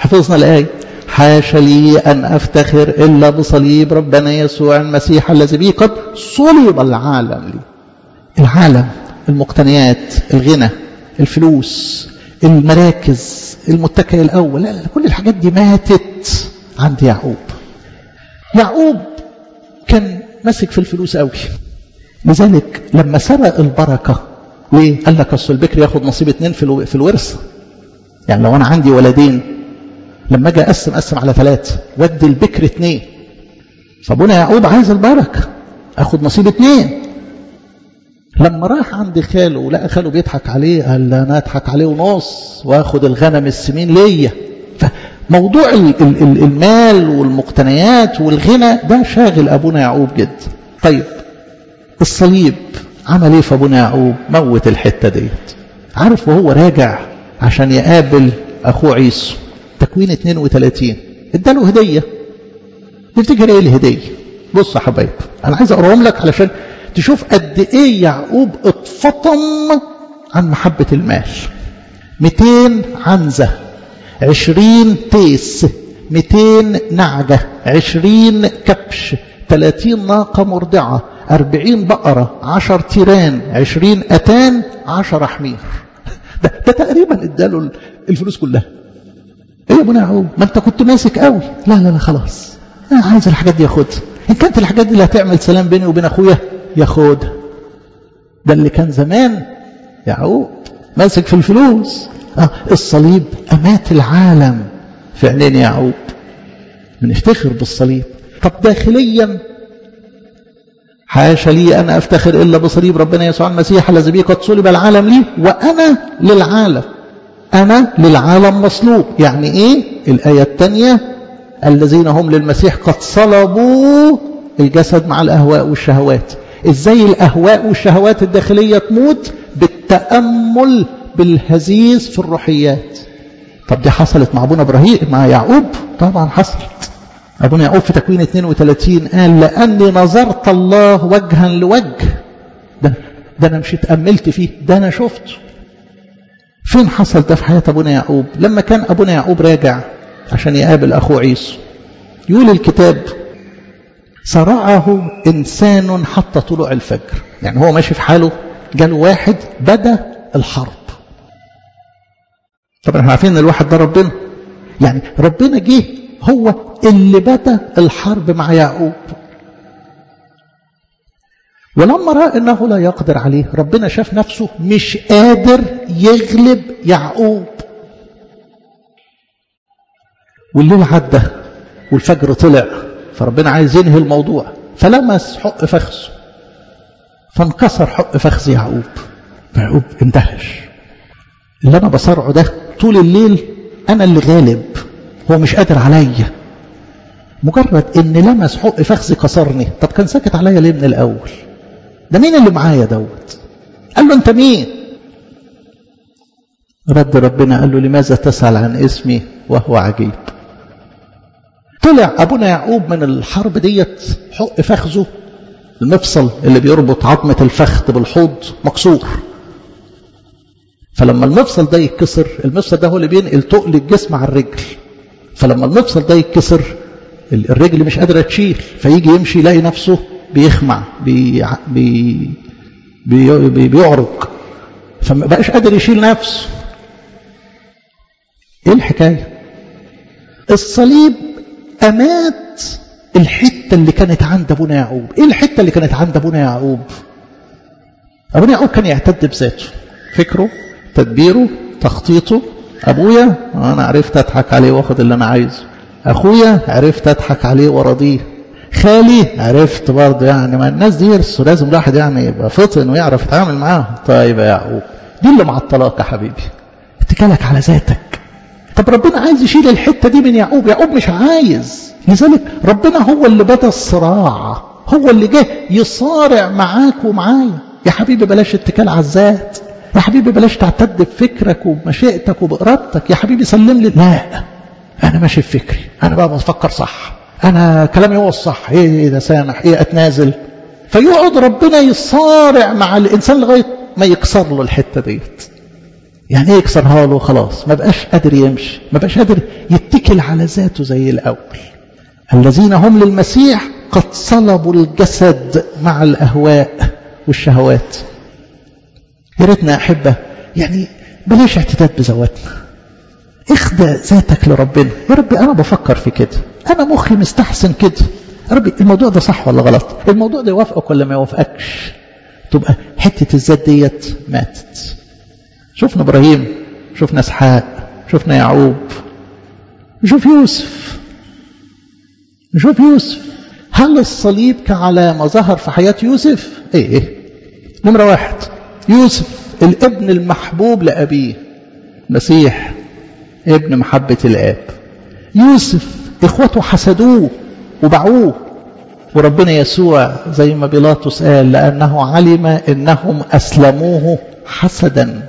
حفظنا الآية حاش لي أن أفتخر إلا بصليب ربنا يسوع المسيح الذي به قد صلب العالم لي العالم المقتنيات الغنى الفلوس المراكز المتكئ الأول لا لا كل الحاجات دي ماتت عند يعقوب يعقوب كان ماسك في الفلوس قوي لذلك لما سرق البركة ليه؟ قال لك أصل البكر ياخد نصيب اتنين في, في الورثة يعني لو أنا عندي ولدين لما أجي أقسم أقسم على ثلاثة ودي البكر اتنين فابونا يعقوب عايز البركة أخد نصيب اتنين لما راح عند خاله ولقى خاله بيضحك عليه قال انا اضحك عليه ونص واخد الغنم السمين ليا فموضوع المال والمقتنيات والغنى ده شاغل ابونا يعقوب جدا طيب الصليب عمل ايه في ابونا يعقوب موت الحته ديت عارف وهو راجع عشان يقابل اخوه عيسو تكوين 32 اداله هديه تفتكر ايه الهديه بص يا حبايب انا عايز اقراهم لك علشان تشوف قد ايه يعقوب اتفطم عن محبة المال 200 عنزة 20 تيس 200 نعجة 20 كبش 30 ناقة مرضعة 40 بقرة 10 تيران 20 أتان 10 حمير ده, ده تقريبا اداله الفلوس كلها ايه يا ابونا يعقوب ما انت كنت ماسك قوي لا لا لا خلاص انا عايز الحاجات دي اخدها ان كانت الحاجات دي اللي هتعمل سلام بيني وبين اخويا ياخدها ده اللي كان زمان يعقوب ماسك في الفلوس آه الصليب أمات العالم في عينين يعقوب بنفتخر بالصليب طب داخليا حاشا لي أنا أفتخر إلا بصليب ربنا يسوع المسيح الذي به قد صلب العالم لي وأنا للعالم أنا للعالم مصلوب يعني إيه الآية الثانية الذين هم للمسيح قد صلبوا الجسد مع الأهواء والشهوات ازاي الاهواء والشهوات الداخليه تموت بالتامل بالهزيز في الروحيات طب دي حصلت مع ابونا ابراهيم مع يعقوب طبعا حصلت ابونا يعقوب في تكوين 32 قال لاني نظرت الله وجها لوجه ده ده انا مش اتاملت فيه ده انا شفته فين حصل ده في حياه ابونا يعقوب لما كان ابونا يعقوب راجع عشان يقابل اخوه عيسو يقول الكتاب صرعه إنسان حتى طلوع الفجر يعني هو ماشي في حاله جاله واحد بدأ الحرب طبعا احنا عارفين ان الواحد ده ربنا يعني ربنا جه هو اللي بدأ الحرب مع يعقوب ولما رأى انه لا يقدر عليه ربنا شاف نفسه مش قادر يغلب يعقوب والليل عدى والفجر طلع فربنا عايز ينهي الموضوع فلمس حق فخذه فانكسر حق فخذ يعقوب فيعقوب اندهش اللي انا بصارعه ده طول الليل انا اللي غالب هو مش قادر عليا مجرد ان لمس حق فخذي كسرني طب كان ساكت عليا ليه من الاول ده مين اللي معايا دوت قال له انت مين رد ربنا قال له لماذا تسأل عن اسمي وهو عجيب طلع أبونا يعقوب من الحرب ديت حق فخذه المفصل اللي بيربط عظمة الفخذ بالحوض مكسور فلما المفصل ده يتكسر المفصل ده هو اللي بينقل تقل الجسم على الرجل فلما المفصل ده يتكسر الرجل مش قادرة تشيل فيجي يمشي يلاقي نفسه بيخمع بي بي بي بي بيعرج فما بقاش قادر يشيل نفسه ايه الحكاية الصليب أمات الحتة اللي كانت عند أبونا يعقوب إيه الحتة اللي كانت عند أبونا يعقوب أبونا يعقوب كان يعتد بذاته فكره تدبيره تخطيطه أبويا أنا عرفت أضحك عليه وأخد اللي أنا عايزه أخويا عرفت أضحك عليه وأراضيه خالي عرفت برضه يعني ما الناس دي يرسوا لازم الواحد يعني يبقى فطن ويعرف يتعامل معاهم طيب يا يعقوب دي اللي معطلاك يا حبيبي اتكالك على ذاتك طب ربنا عايز يشيل الحتة دي من يعقوب يعقوب مش عايز لذلك ربنا هو اللي بدأ الصراع هو اللي جه يصارع معاك ومعايا يا حبيبي بلاش اتكال على الذات يا حبيبي بلاش تعتد بفكرك وبمشيئتك وبإرادتك يا حبيبي سلم لي لا أنا ماشي بفكري أنا بقى بفكر صح أنا كلامي هو الصح إيه ده سامح إيه أتنازل فيقعد ربنا يصارع مع الإنسان لغاية ما يكسر له الحتة ديت يعني ايه يكسرها له خلاص ما بقاش قادر يمشي ما بقاش قادر يتكل على ذاته زي الاول الذين هم للمسيح قد صلبوا الجسد مع الاهواء والشهوات يا ريتنا احبه يعني بلاش اعتداد بذواتنا اخدى ذاتك لربنا يا ربي انا بفكر في كده انا مخي مستحسن كده يا ربي الموضوع ده صح ولا غلط الموضوع ده يوافقك ولا ما يوافقكش تبقى حته الذات ديت ماتت شفنا ابراهيم شفنا اسحاق شفنا يعقوب نشوف يوسف نشوف يوسف هل الصليب كعلامة ظهر في حياة يوسف ايه ايه نمرة واحد يوسف الابن المحبوب لأبيه مسيح ابن محبة الآب يوسف إخوته حسدوه وباعوه وربنا يسوع زي ما بيلاطس قال لأنه علم إنهم أسلموه حسدا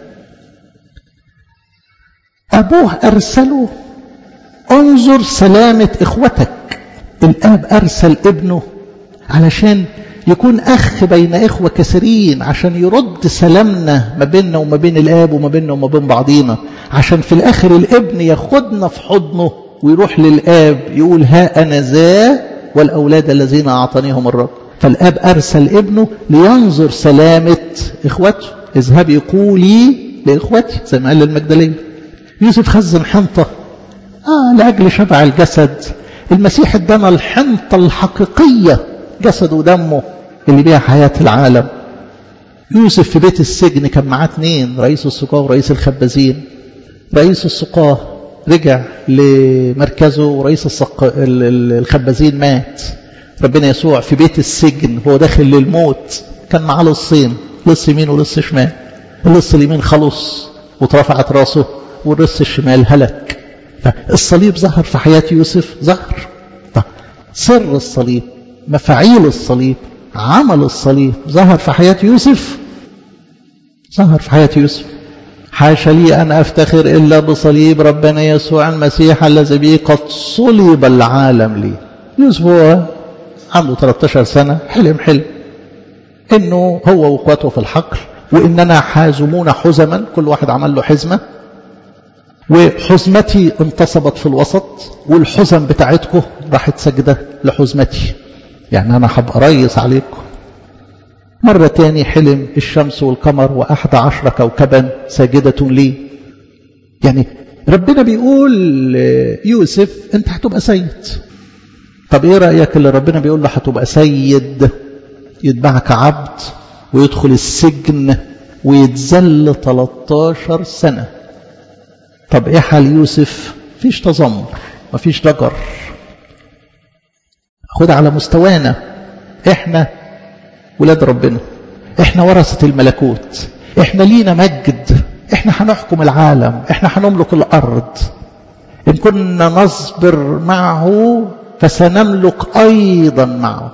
أبوه أرسله انظر سلامة إخوتك الآب أرسل ابنه علشان يكون أخ بين إخوة كثيرين عشان يرد سلامنا ما بيننا وما بين الآب وما بيننا وما بين بعضينا عشان في الآخر الابن ياخدنا في حضنه ويروح للآب يقول ها أنا ذا والأولاد الذين أعطانيهم الرب فالآب أرسل ابنه لينظر سلامة إخوته اذهبي قولي لإخوتي زي ما قال للمجدلية يوسف خزن حنطة آه لأجل شبع الجسد المسيح ادانا الحنطة الحقيقية جسد ودمه اللي بيها حياة العالم يوسف في بيت السجن كان معاه اثنين رئيس السقاة ورئيس الخبازين رئيس السقاة رجع لمركزه ورئيس السق... الخبازين مات ربنا يسوع في بيت السجن هو داخل للموت كان معاه لصين لص يمين ولص شمال اللص اليمين خلص واترفعت راسه والرص الشمال هلك فالصليب ظهر في حياة يوسف ظهر طب سر الصليب مفاعيل الصليب عمل الصليب ظهر في حياة يوسف ظهر في حياة يوسف حاشا لي أن أفتخر إلا بصليب ربنا يسوع المسيح الذي به قد صلب العالم لي يوسف هو عنده 13 سنة حلم حلم إنه هو وإخواته في الحقل وإننا حازمون حزما كل واحد عمل له حزمة وحزمتي انتصبت في الوسط والحزم بتاعتكم راحت سجدة لحزمتي يعني أنا هبقى ريس عليكم مرة تاني حلم الشمس والقمر وأحد عشر كوكبا ساجدة لي يعني ربنا بيقول يوسف انت هتبقى سيد طب ايه رأيك اللي ربنا بيقول له هتبقى سيد يتبعك عبد ويدخل السجن ويتذل 13 سنة طب ايه حال يوسف فيش تذمر مفيش ضجر خدها على مستوانا احنا ولاد ربنا احنا ورثة الملكوت احنا لينا مجد احنا هنحكم العالم احنا هنملك الارض ان كنا نصبر معه فسنملك ايضا معه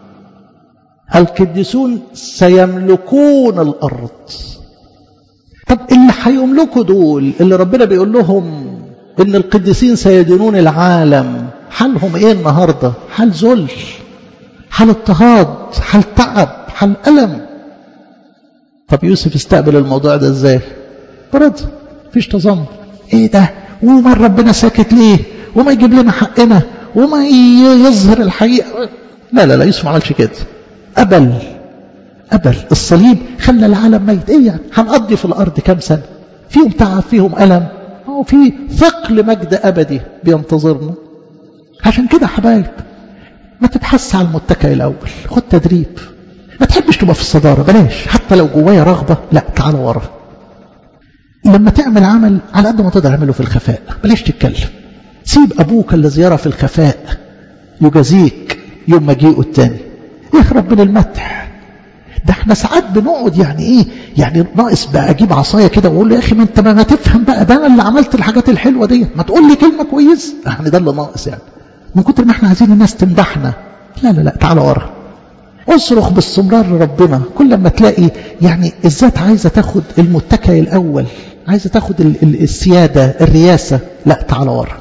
القديسون سيملكون الارض طب اللي هيملكوا دول اللي ربنا بيقول لهم ان القديسين سيدينون العالم حالهم ايه النهارده حال ذل حال اضطهاد حال تعب حال الم طب يوسف استقبل الموضوع ده ازاي برد مفيش تذمر ايه ده وما ربنا ساكت ليه وما يجيب لنا حقنا وما يظهر الحقيقه لا لا لا يوسف ما عملش كده قبل قبل الصليب خلى العالم ميت ايه يعني هنقضي في الارض كام سنه فيهم تعب فيهم الم هو في ثقل مجد ابدي بينتظرنا عشان كده حبايب ما تبحث على المتكئ الاول خد تدريب ما تحبش تبقى في الصداره بلاش حتى لو جوايا رغبه لا تعال ورا لما تعمل عمل على قد ما تقدر اعمله في الخفاء بلاش تتكلم سيب ابوك الذي يرى في الخفاء يجازيك يوم مجيئه التاني يهرب من المدح ده احنا ساعات بنقعد يعني ايه يعني ناقص بقى اجيب عصايه كده واقول له يا اخي ما انت ما تفهم بقى ده انا اللي عملت الحاجات الحلوه دي ما تقول لي كلمه كويس يعني ده اللي ناقص يعني من كتر ما احنا عايزين الناس تمدحنا لا لا لا تعالى ورا اصرخ باستمرار لربنا كل ما تلاقي يعني الذات عايزه تاخد المتكئ الاول عايزه تاخد ال ال السياده الرياسه لا تعالى ورا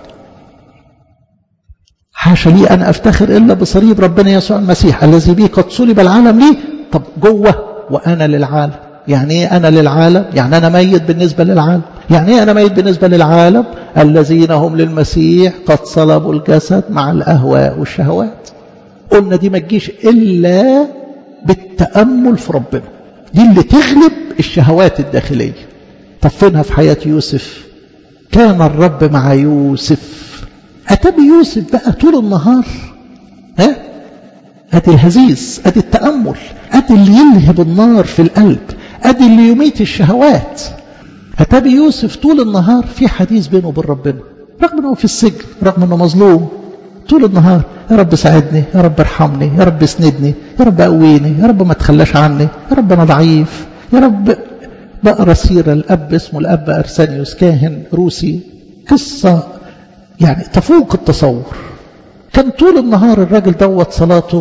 حاشا لي ان افتخر الا بصليب ربنا يسوع المسيح الذي به قد صلب العالم لي طب جوه وانا للعالم يعني ايه انا للعالم يعني انا ميت بالنسبه للعالم يعني ايه انا ميت بالنسبة للعالم الذين هم للمسيح قد صلبوا الجسد مع الاهواء والشهوات قلنا دي ما تجيش الا بالتأمل في ربنا دي اللي تغلب الشهوات الداخلية طب فينها في حياة يوسف كان الرب مع يوسف أتى بيوسف بقى طول النهار ها أدي الهزيز أدي التأمل أدي اللي يلهب النار في القلب أدي اللي يميت الشهوات أتى بيوسف طول النهار في حديث بينه وبين ربنا رغم أنه في السجن رغم أنه مظلوم طول النهار يا رب ساعدني يا رب ارحمني يا رب اسندني يا رب قويني يا رب ما تخلاش عني يا رب أنا ضعيف يا رب بقرا سيرة الأب اسمه الأب أرسانيوس كاهن روسي قصة يعني تفوق التصور كان طول النهار الراجل دوت صلاته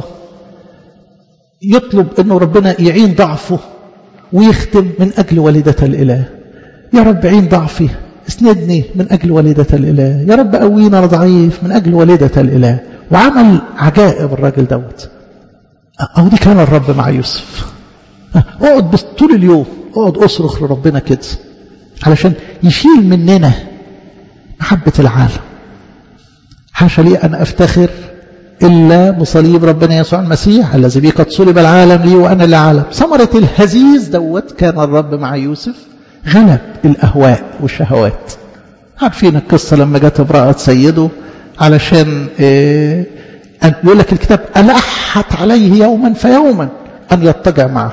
يطلب انه ربنا يعين ضعفه ويختم من اجل والدة الاله يا رب عين ضعفي اسندني من اجل والدة الاله يا رب قوينا انا ضعيف من اجل والدة الاله وعمل عجائب الراجل دوت او دي كان الرب مع يوسف اقعد بس طول اليوم اقعد اصرخ لربنا كده علشان يشيل مننا محبة العالم حاشا لي أن أفتخر إلا بصليب ربنا يسوع المسيح الذي به قد صلب العالم لي وأنا للعالم ثمرة الهزيز دوت كان الرب مع يوسف غلب الأهواء والشهوات عارفين القصة لما جت امرأة سيده علشان إيه يقول لك الكتاب ألحت عليه يوما فيوما أن يضطجع معه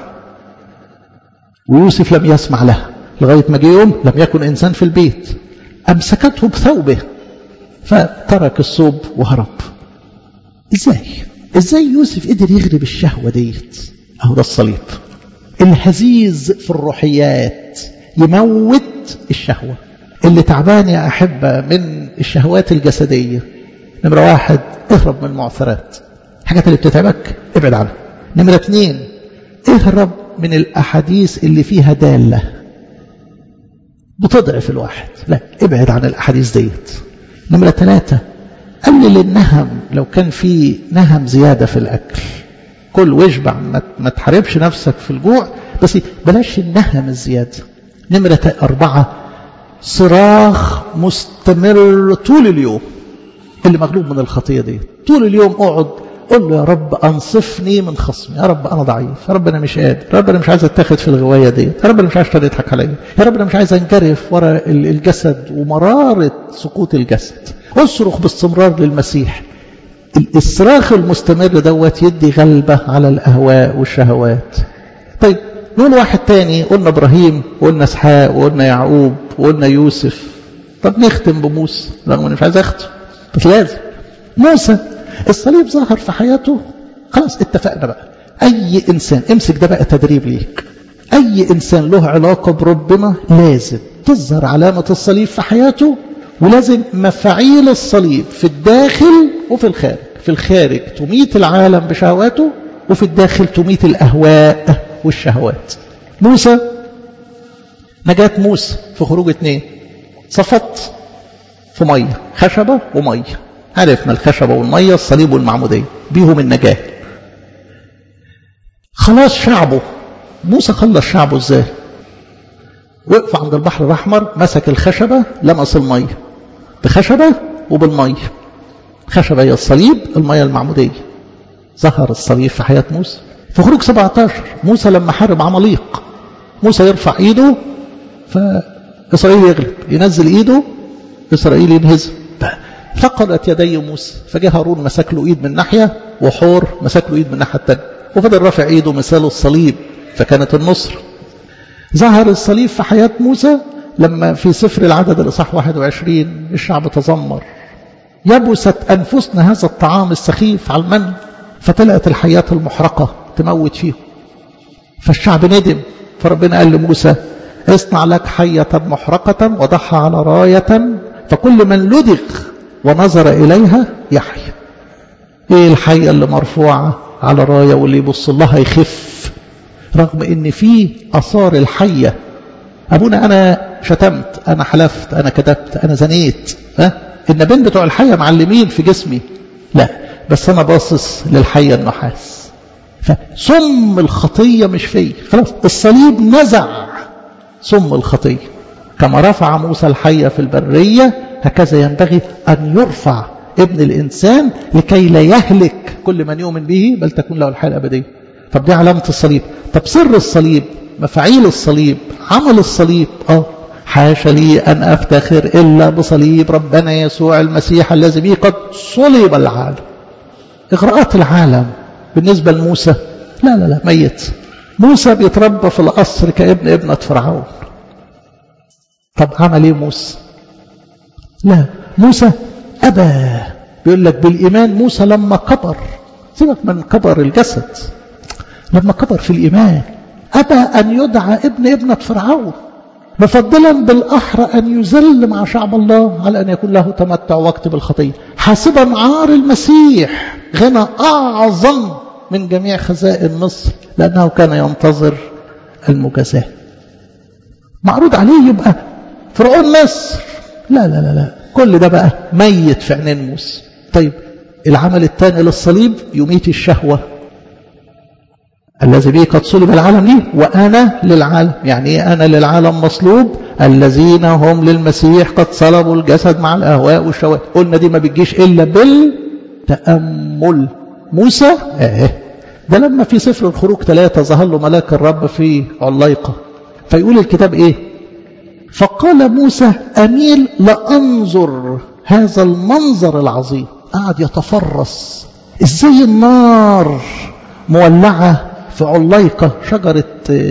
ويوسف لم يسمع لها لغاية ما جه يوم لم يكن إنسان في البيت أمسكته بثوبه فترك الثوب وهرب ازاي ازاي يوسف قدر يغلب الشهوة ديت اهو ده الصليب الهزيز في الروحيات يموت الشهوة اللي تعبان يا أحبة من الشهوات الجسدية نمرة واحد اهرب من المعثرات الحاجات اللي بتتعبك ابعد عنها نمرة اثنين اهرب من الأحاديث اللي فيها دالة بتضعف الواحد لا ابعد عن الأحاديث ديت نمرة ثلاثة قلل النهم لو كان في نهم زيادة في الأكل كل واشبع ما تحاربش نفسك في الجوع بس بلاش النهم الزيادة نمرة أربعة صراخ مستمر طول اليوم اللي مغلوب من الخطية دي طول اليوم اقعد قل له يا رب انصفني من خصمي يا رب انا ضعيف يا رب انا مش قادر يا رب انا مش عايز اتاخد في الغوايه دي يا رب انا مش عايز تضحك عليا يا رب انا مش عايز انجرف ورا الجسد ومراره سقوط الجسد اصرخ باستمرار للمسيح الإصراخ المستمر دوت يدي غلبة على الأهواء والشهوات طيب نقول واحد تاني قلنا إبراهيم وقلنا إسحاق وقلنا يعقوب وقلنا يوسف طب نختم بموسى رغم أني مش عايز أختم بس لازم موسى الصليب ظهر في حياته خلاص اتفقنا بقى أي إنسان امسك ده بقى تدريب ليك أي إنسان له علاقة بربنا لازم تظهر علامة الصليب في حياته ولازم مفاعيل الصليب في الداخل وفي الخارج في الخارج تميت العالم بشهواته وفي الداخل تميت الأهواء والشهوات موسى نجاة موسى في خروج اتنين صفت في مية خشبة ومية عرفنا الخشبة والمية الصليب والمعمودية بيهم النجاة خلاص شعبه موسى خلص شعبه ازاي وقف عند البحر الأحمر مسك الخشبة لمس المية بخشبة وبالمية خشبة هي الصليب المية المعمودية ظهر الصليب في حياة موسى في خروج 17 موسى لما حارب عماليق موسى يرفع ايده فإسرائيل يغلب ينزل ايده إسرائيل ينهزم فقدت يدي موسى فجاء هارون مسك له ايد من ناحية وحور مسك له ايد من الناحية الثانية وفضل رافع ايده مثال الصليب فكانت النصر ظهر الصليب في حياة موسى لما في سفر العدد الإصحاح 21 الشعب تذمر يبست أنفسنا هذا الطعام السخيف على المن فطلعت الحياة المحرقة تموت فيهم فالشعب ندم فربنا قال لموسى اصنع لك حية محرقة وضعها على راية فكل من لدغ ونظر إليها يحيى ايه الحية اللي مرفوعة على راية واللي يبص لها يخف رغم ان في اثار الحية ابونا انا شتمت انا حلفت انا كذبت انا زنيت ها النبين بتوع الحية معلمين في جسمي لا بس انا باصص للحية النحاس فسم الخطية مش فيا خلاص الصليب نزع سم الخطية كما رفع موسى الحية في البرية هكذا ينبغي أن يرفع ابن الإنسان لكي لا يهلك كل من يؤمن به بل تكون له الحياة الأبدية طب دي علامة الصليب طب سر الصليب مفاعيل الصليب عمل الصليب اه حاشا لي أن أفتخر إلا بصليب ربنا يسوع المسيح الذي به قد صلب العالم إغراءات العالم بالنسبة لموسى لا لا لا ميت موسى بيتربى في القصر كابن ابنة فرعون طب عمل ايه موسى لا موسى أبى بيقول لك بالإيمان موسى لما كبر سيبك من كبر الجسد لما كبر في الإيمان أبى أن يدعى ابن ابنة فرعون مفضلا بالأحرى أن يذل مع شعب الله على أن يكون له تمتع وقت بالخطية حاسبا عار المسيح غنى أعظم من جميع خزائن مصر لأنه كان ينتظر المجازاة معروض عليه يبقى فرعون مصر لا لا لا لا كل ده بقى ميت في عينين موسى طيب العمل الثاني للصليب يميت الشهوة الذي به قد صلب العالم لي وأنا للعالم يعني إيه أنا للعالم مصلوب الذين هم للمسيح قد صلبوا الجسد مع الأهواء والشهوات قلنا دي ما بتجيش إلا بالتأمل موسى آه ده لما في سفر الخروج ثلاثة ظهر له ملاك الرب في علايقة فيقول الكتاب إيه فقال موسى أميل لأنظر هذا المنظر العظيم قعد يتفرس إزاي النار مولعة في علايقة شجرة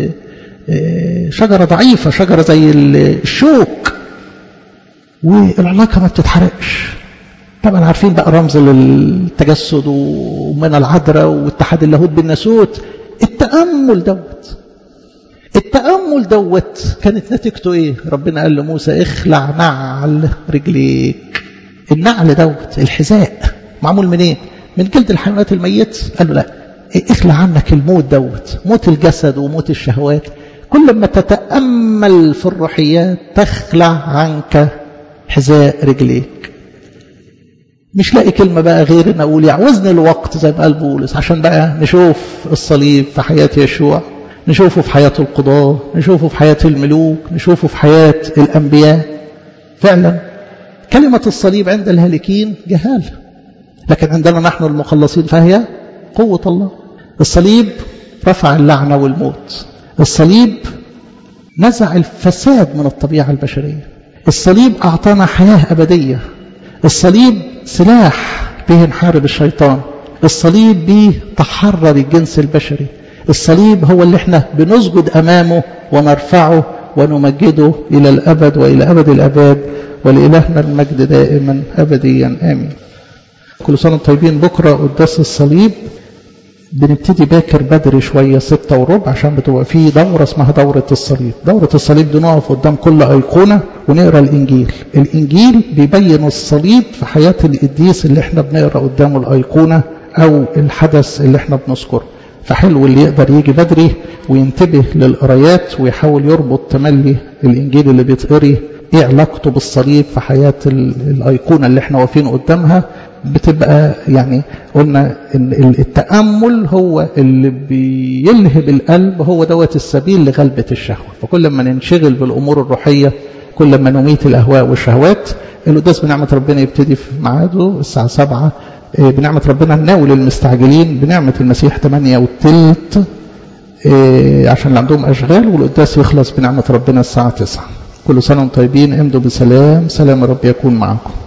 شجرة ضعيفة شجرة زي الشوك والعلايقة ما بتتحرقش طبعا عارفين بقى رمز للتجسد ومن العذراء واتحاد اللاهوت بالناسوت التأمل دوت التأمل دوت كانت نتيجته ايه ربنا قال لموسى اخلع نعل رجليك النعل دوت الحذاء معمول من ايه من جلد الحيوانات الميت قال له لا اخلع عنك الموت دوت موت الجسد وموت الشهوات كل ما تتأمل في الروحيات تخلع عنك حذاء رجليك مش لاقي كلمة بقى غير ان اقول يعوزني الوقت زي ما قال بولس عشان بقى نشوف الصليب في حياة يشوع نشوفه في حياة القضاة نشوفه في حياة الملوك نشوفه في حياة الأنبياء فعلا كلمة الصليب عند الهالكين جهالة لكن عندنا نحن المخلصين فهي قوة الله الصليب رفع اللعنة والموت الصليب نزع الفساد من الطبيعة البشرية الصليب أعطانا حياة أبدية الصليب سلاح به نحارب الشيطان الصليب به تحرر الجنس البشري الصليب هو اللي احنا بنسجد أمامه ونرفعه ونمجده إلى الأبد وإلى أبد الأباد ولإلهنا المجد دائما أبديا آمين كل سنة طيبين بكرة قداس الصليب بنبتدي باكر بدري شوية ستة وربع عشان بتبقى فيه دورة اسمها دورة الصليب دورة الصليب دي نقف قدام كل أيقونة ونقرأ الإنجيل الإنجيل بيبين الصليب في حياة القديس اللي احنا بنقرأ قدامه الأيقونة أو الحدث اللي احنا بنذكره فحلو اللي يقدر يجي بدري وينتبه للقرايات ويحاول يربط تملي الإنجيل اللي بيتقري ايه علاقته بالصليب في حياة الأيقونة اللي احنا واقفين قدامها بتبقى يعني قلنا ان التأمل هو اللي بيلهب القلب هو دوت السبيل لغلبة الشهوة فكل ما ننشغل بالأمور الروحية كل ما نميت الأهواء والشهوات القداس بنعمة ربنا يبتدي في ميعاده الساعة سبعة بنعمة ربنا نناول المستعجلين بنعمة المسيح 8 والتلت عشان اللي عندهم أشغال والقداس يخلص بنعمة ربنا الساعة 9 كل سنة وانتم طيبين امضوا بسلام سلام رب يكون معكم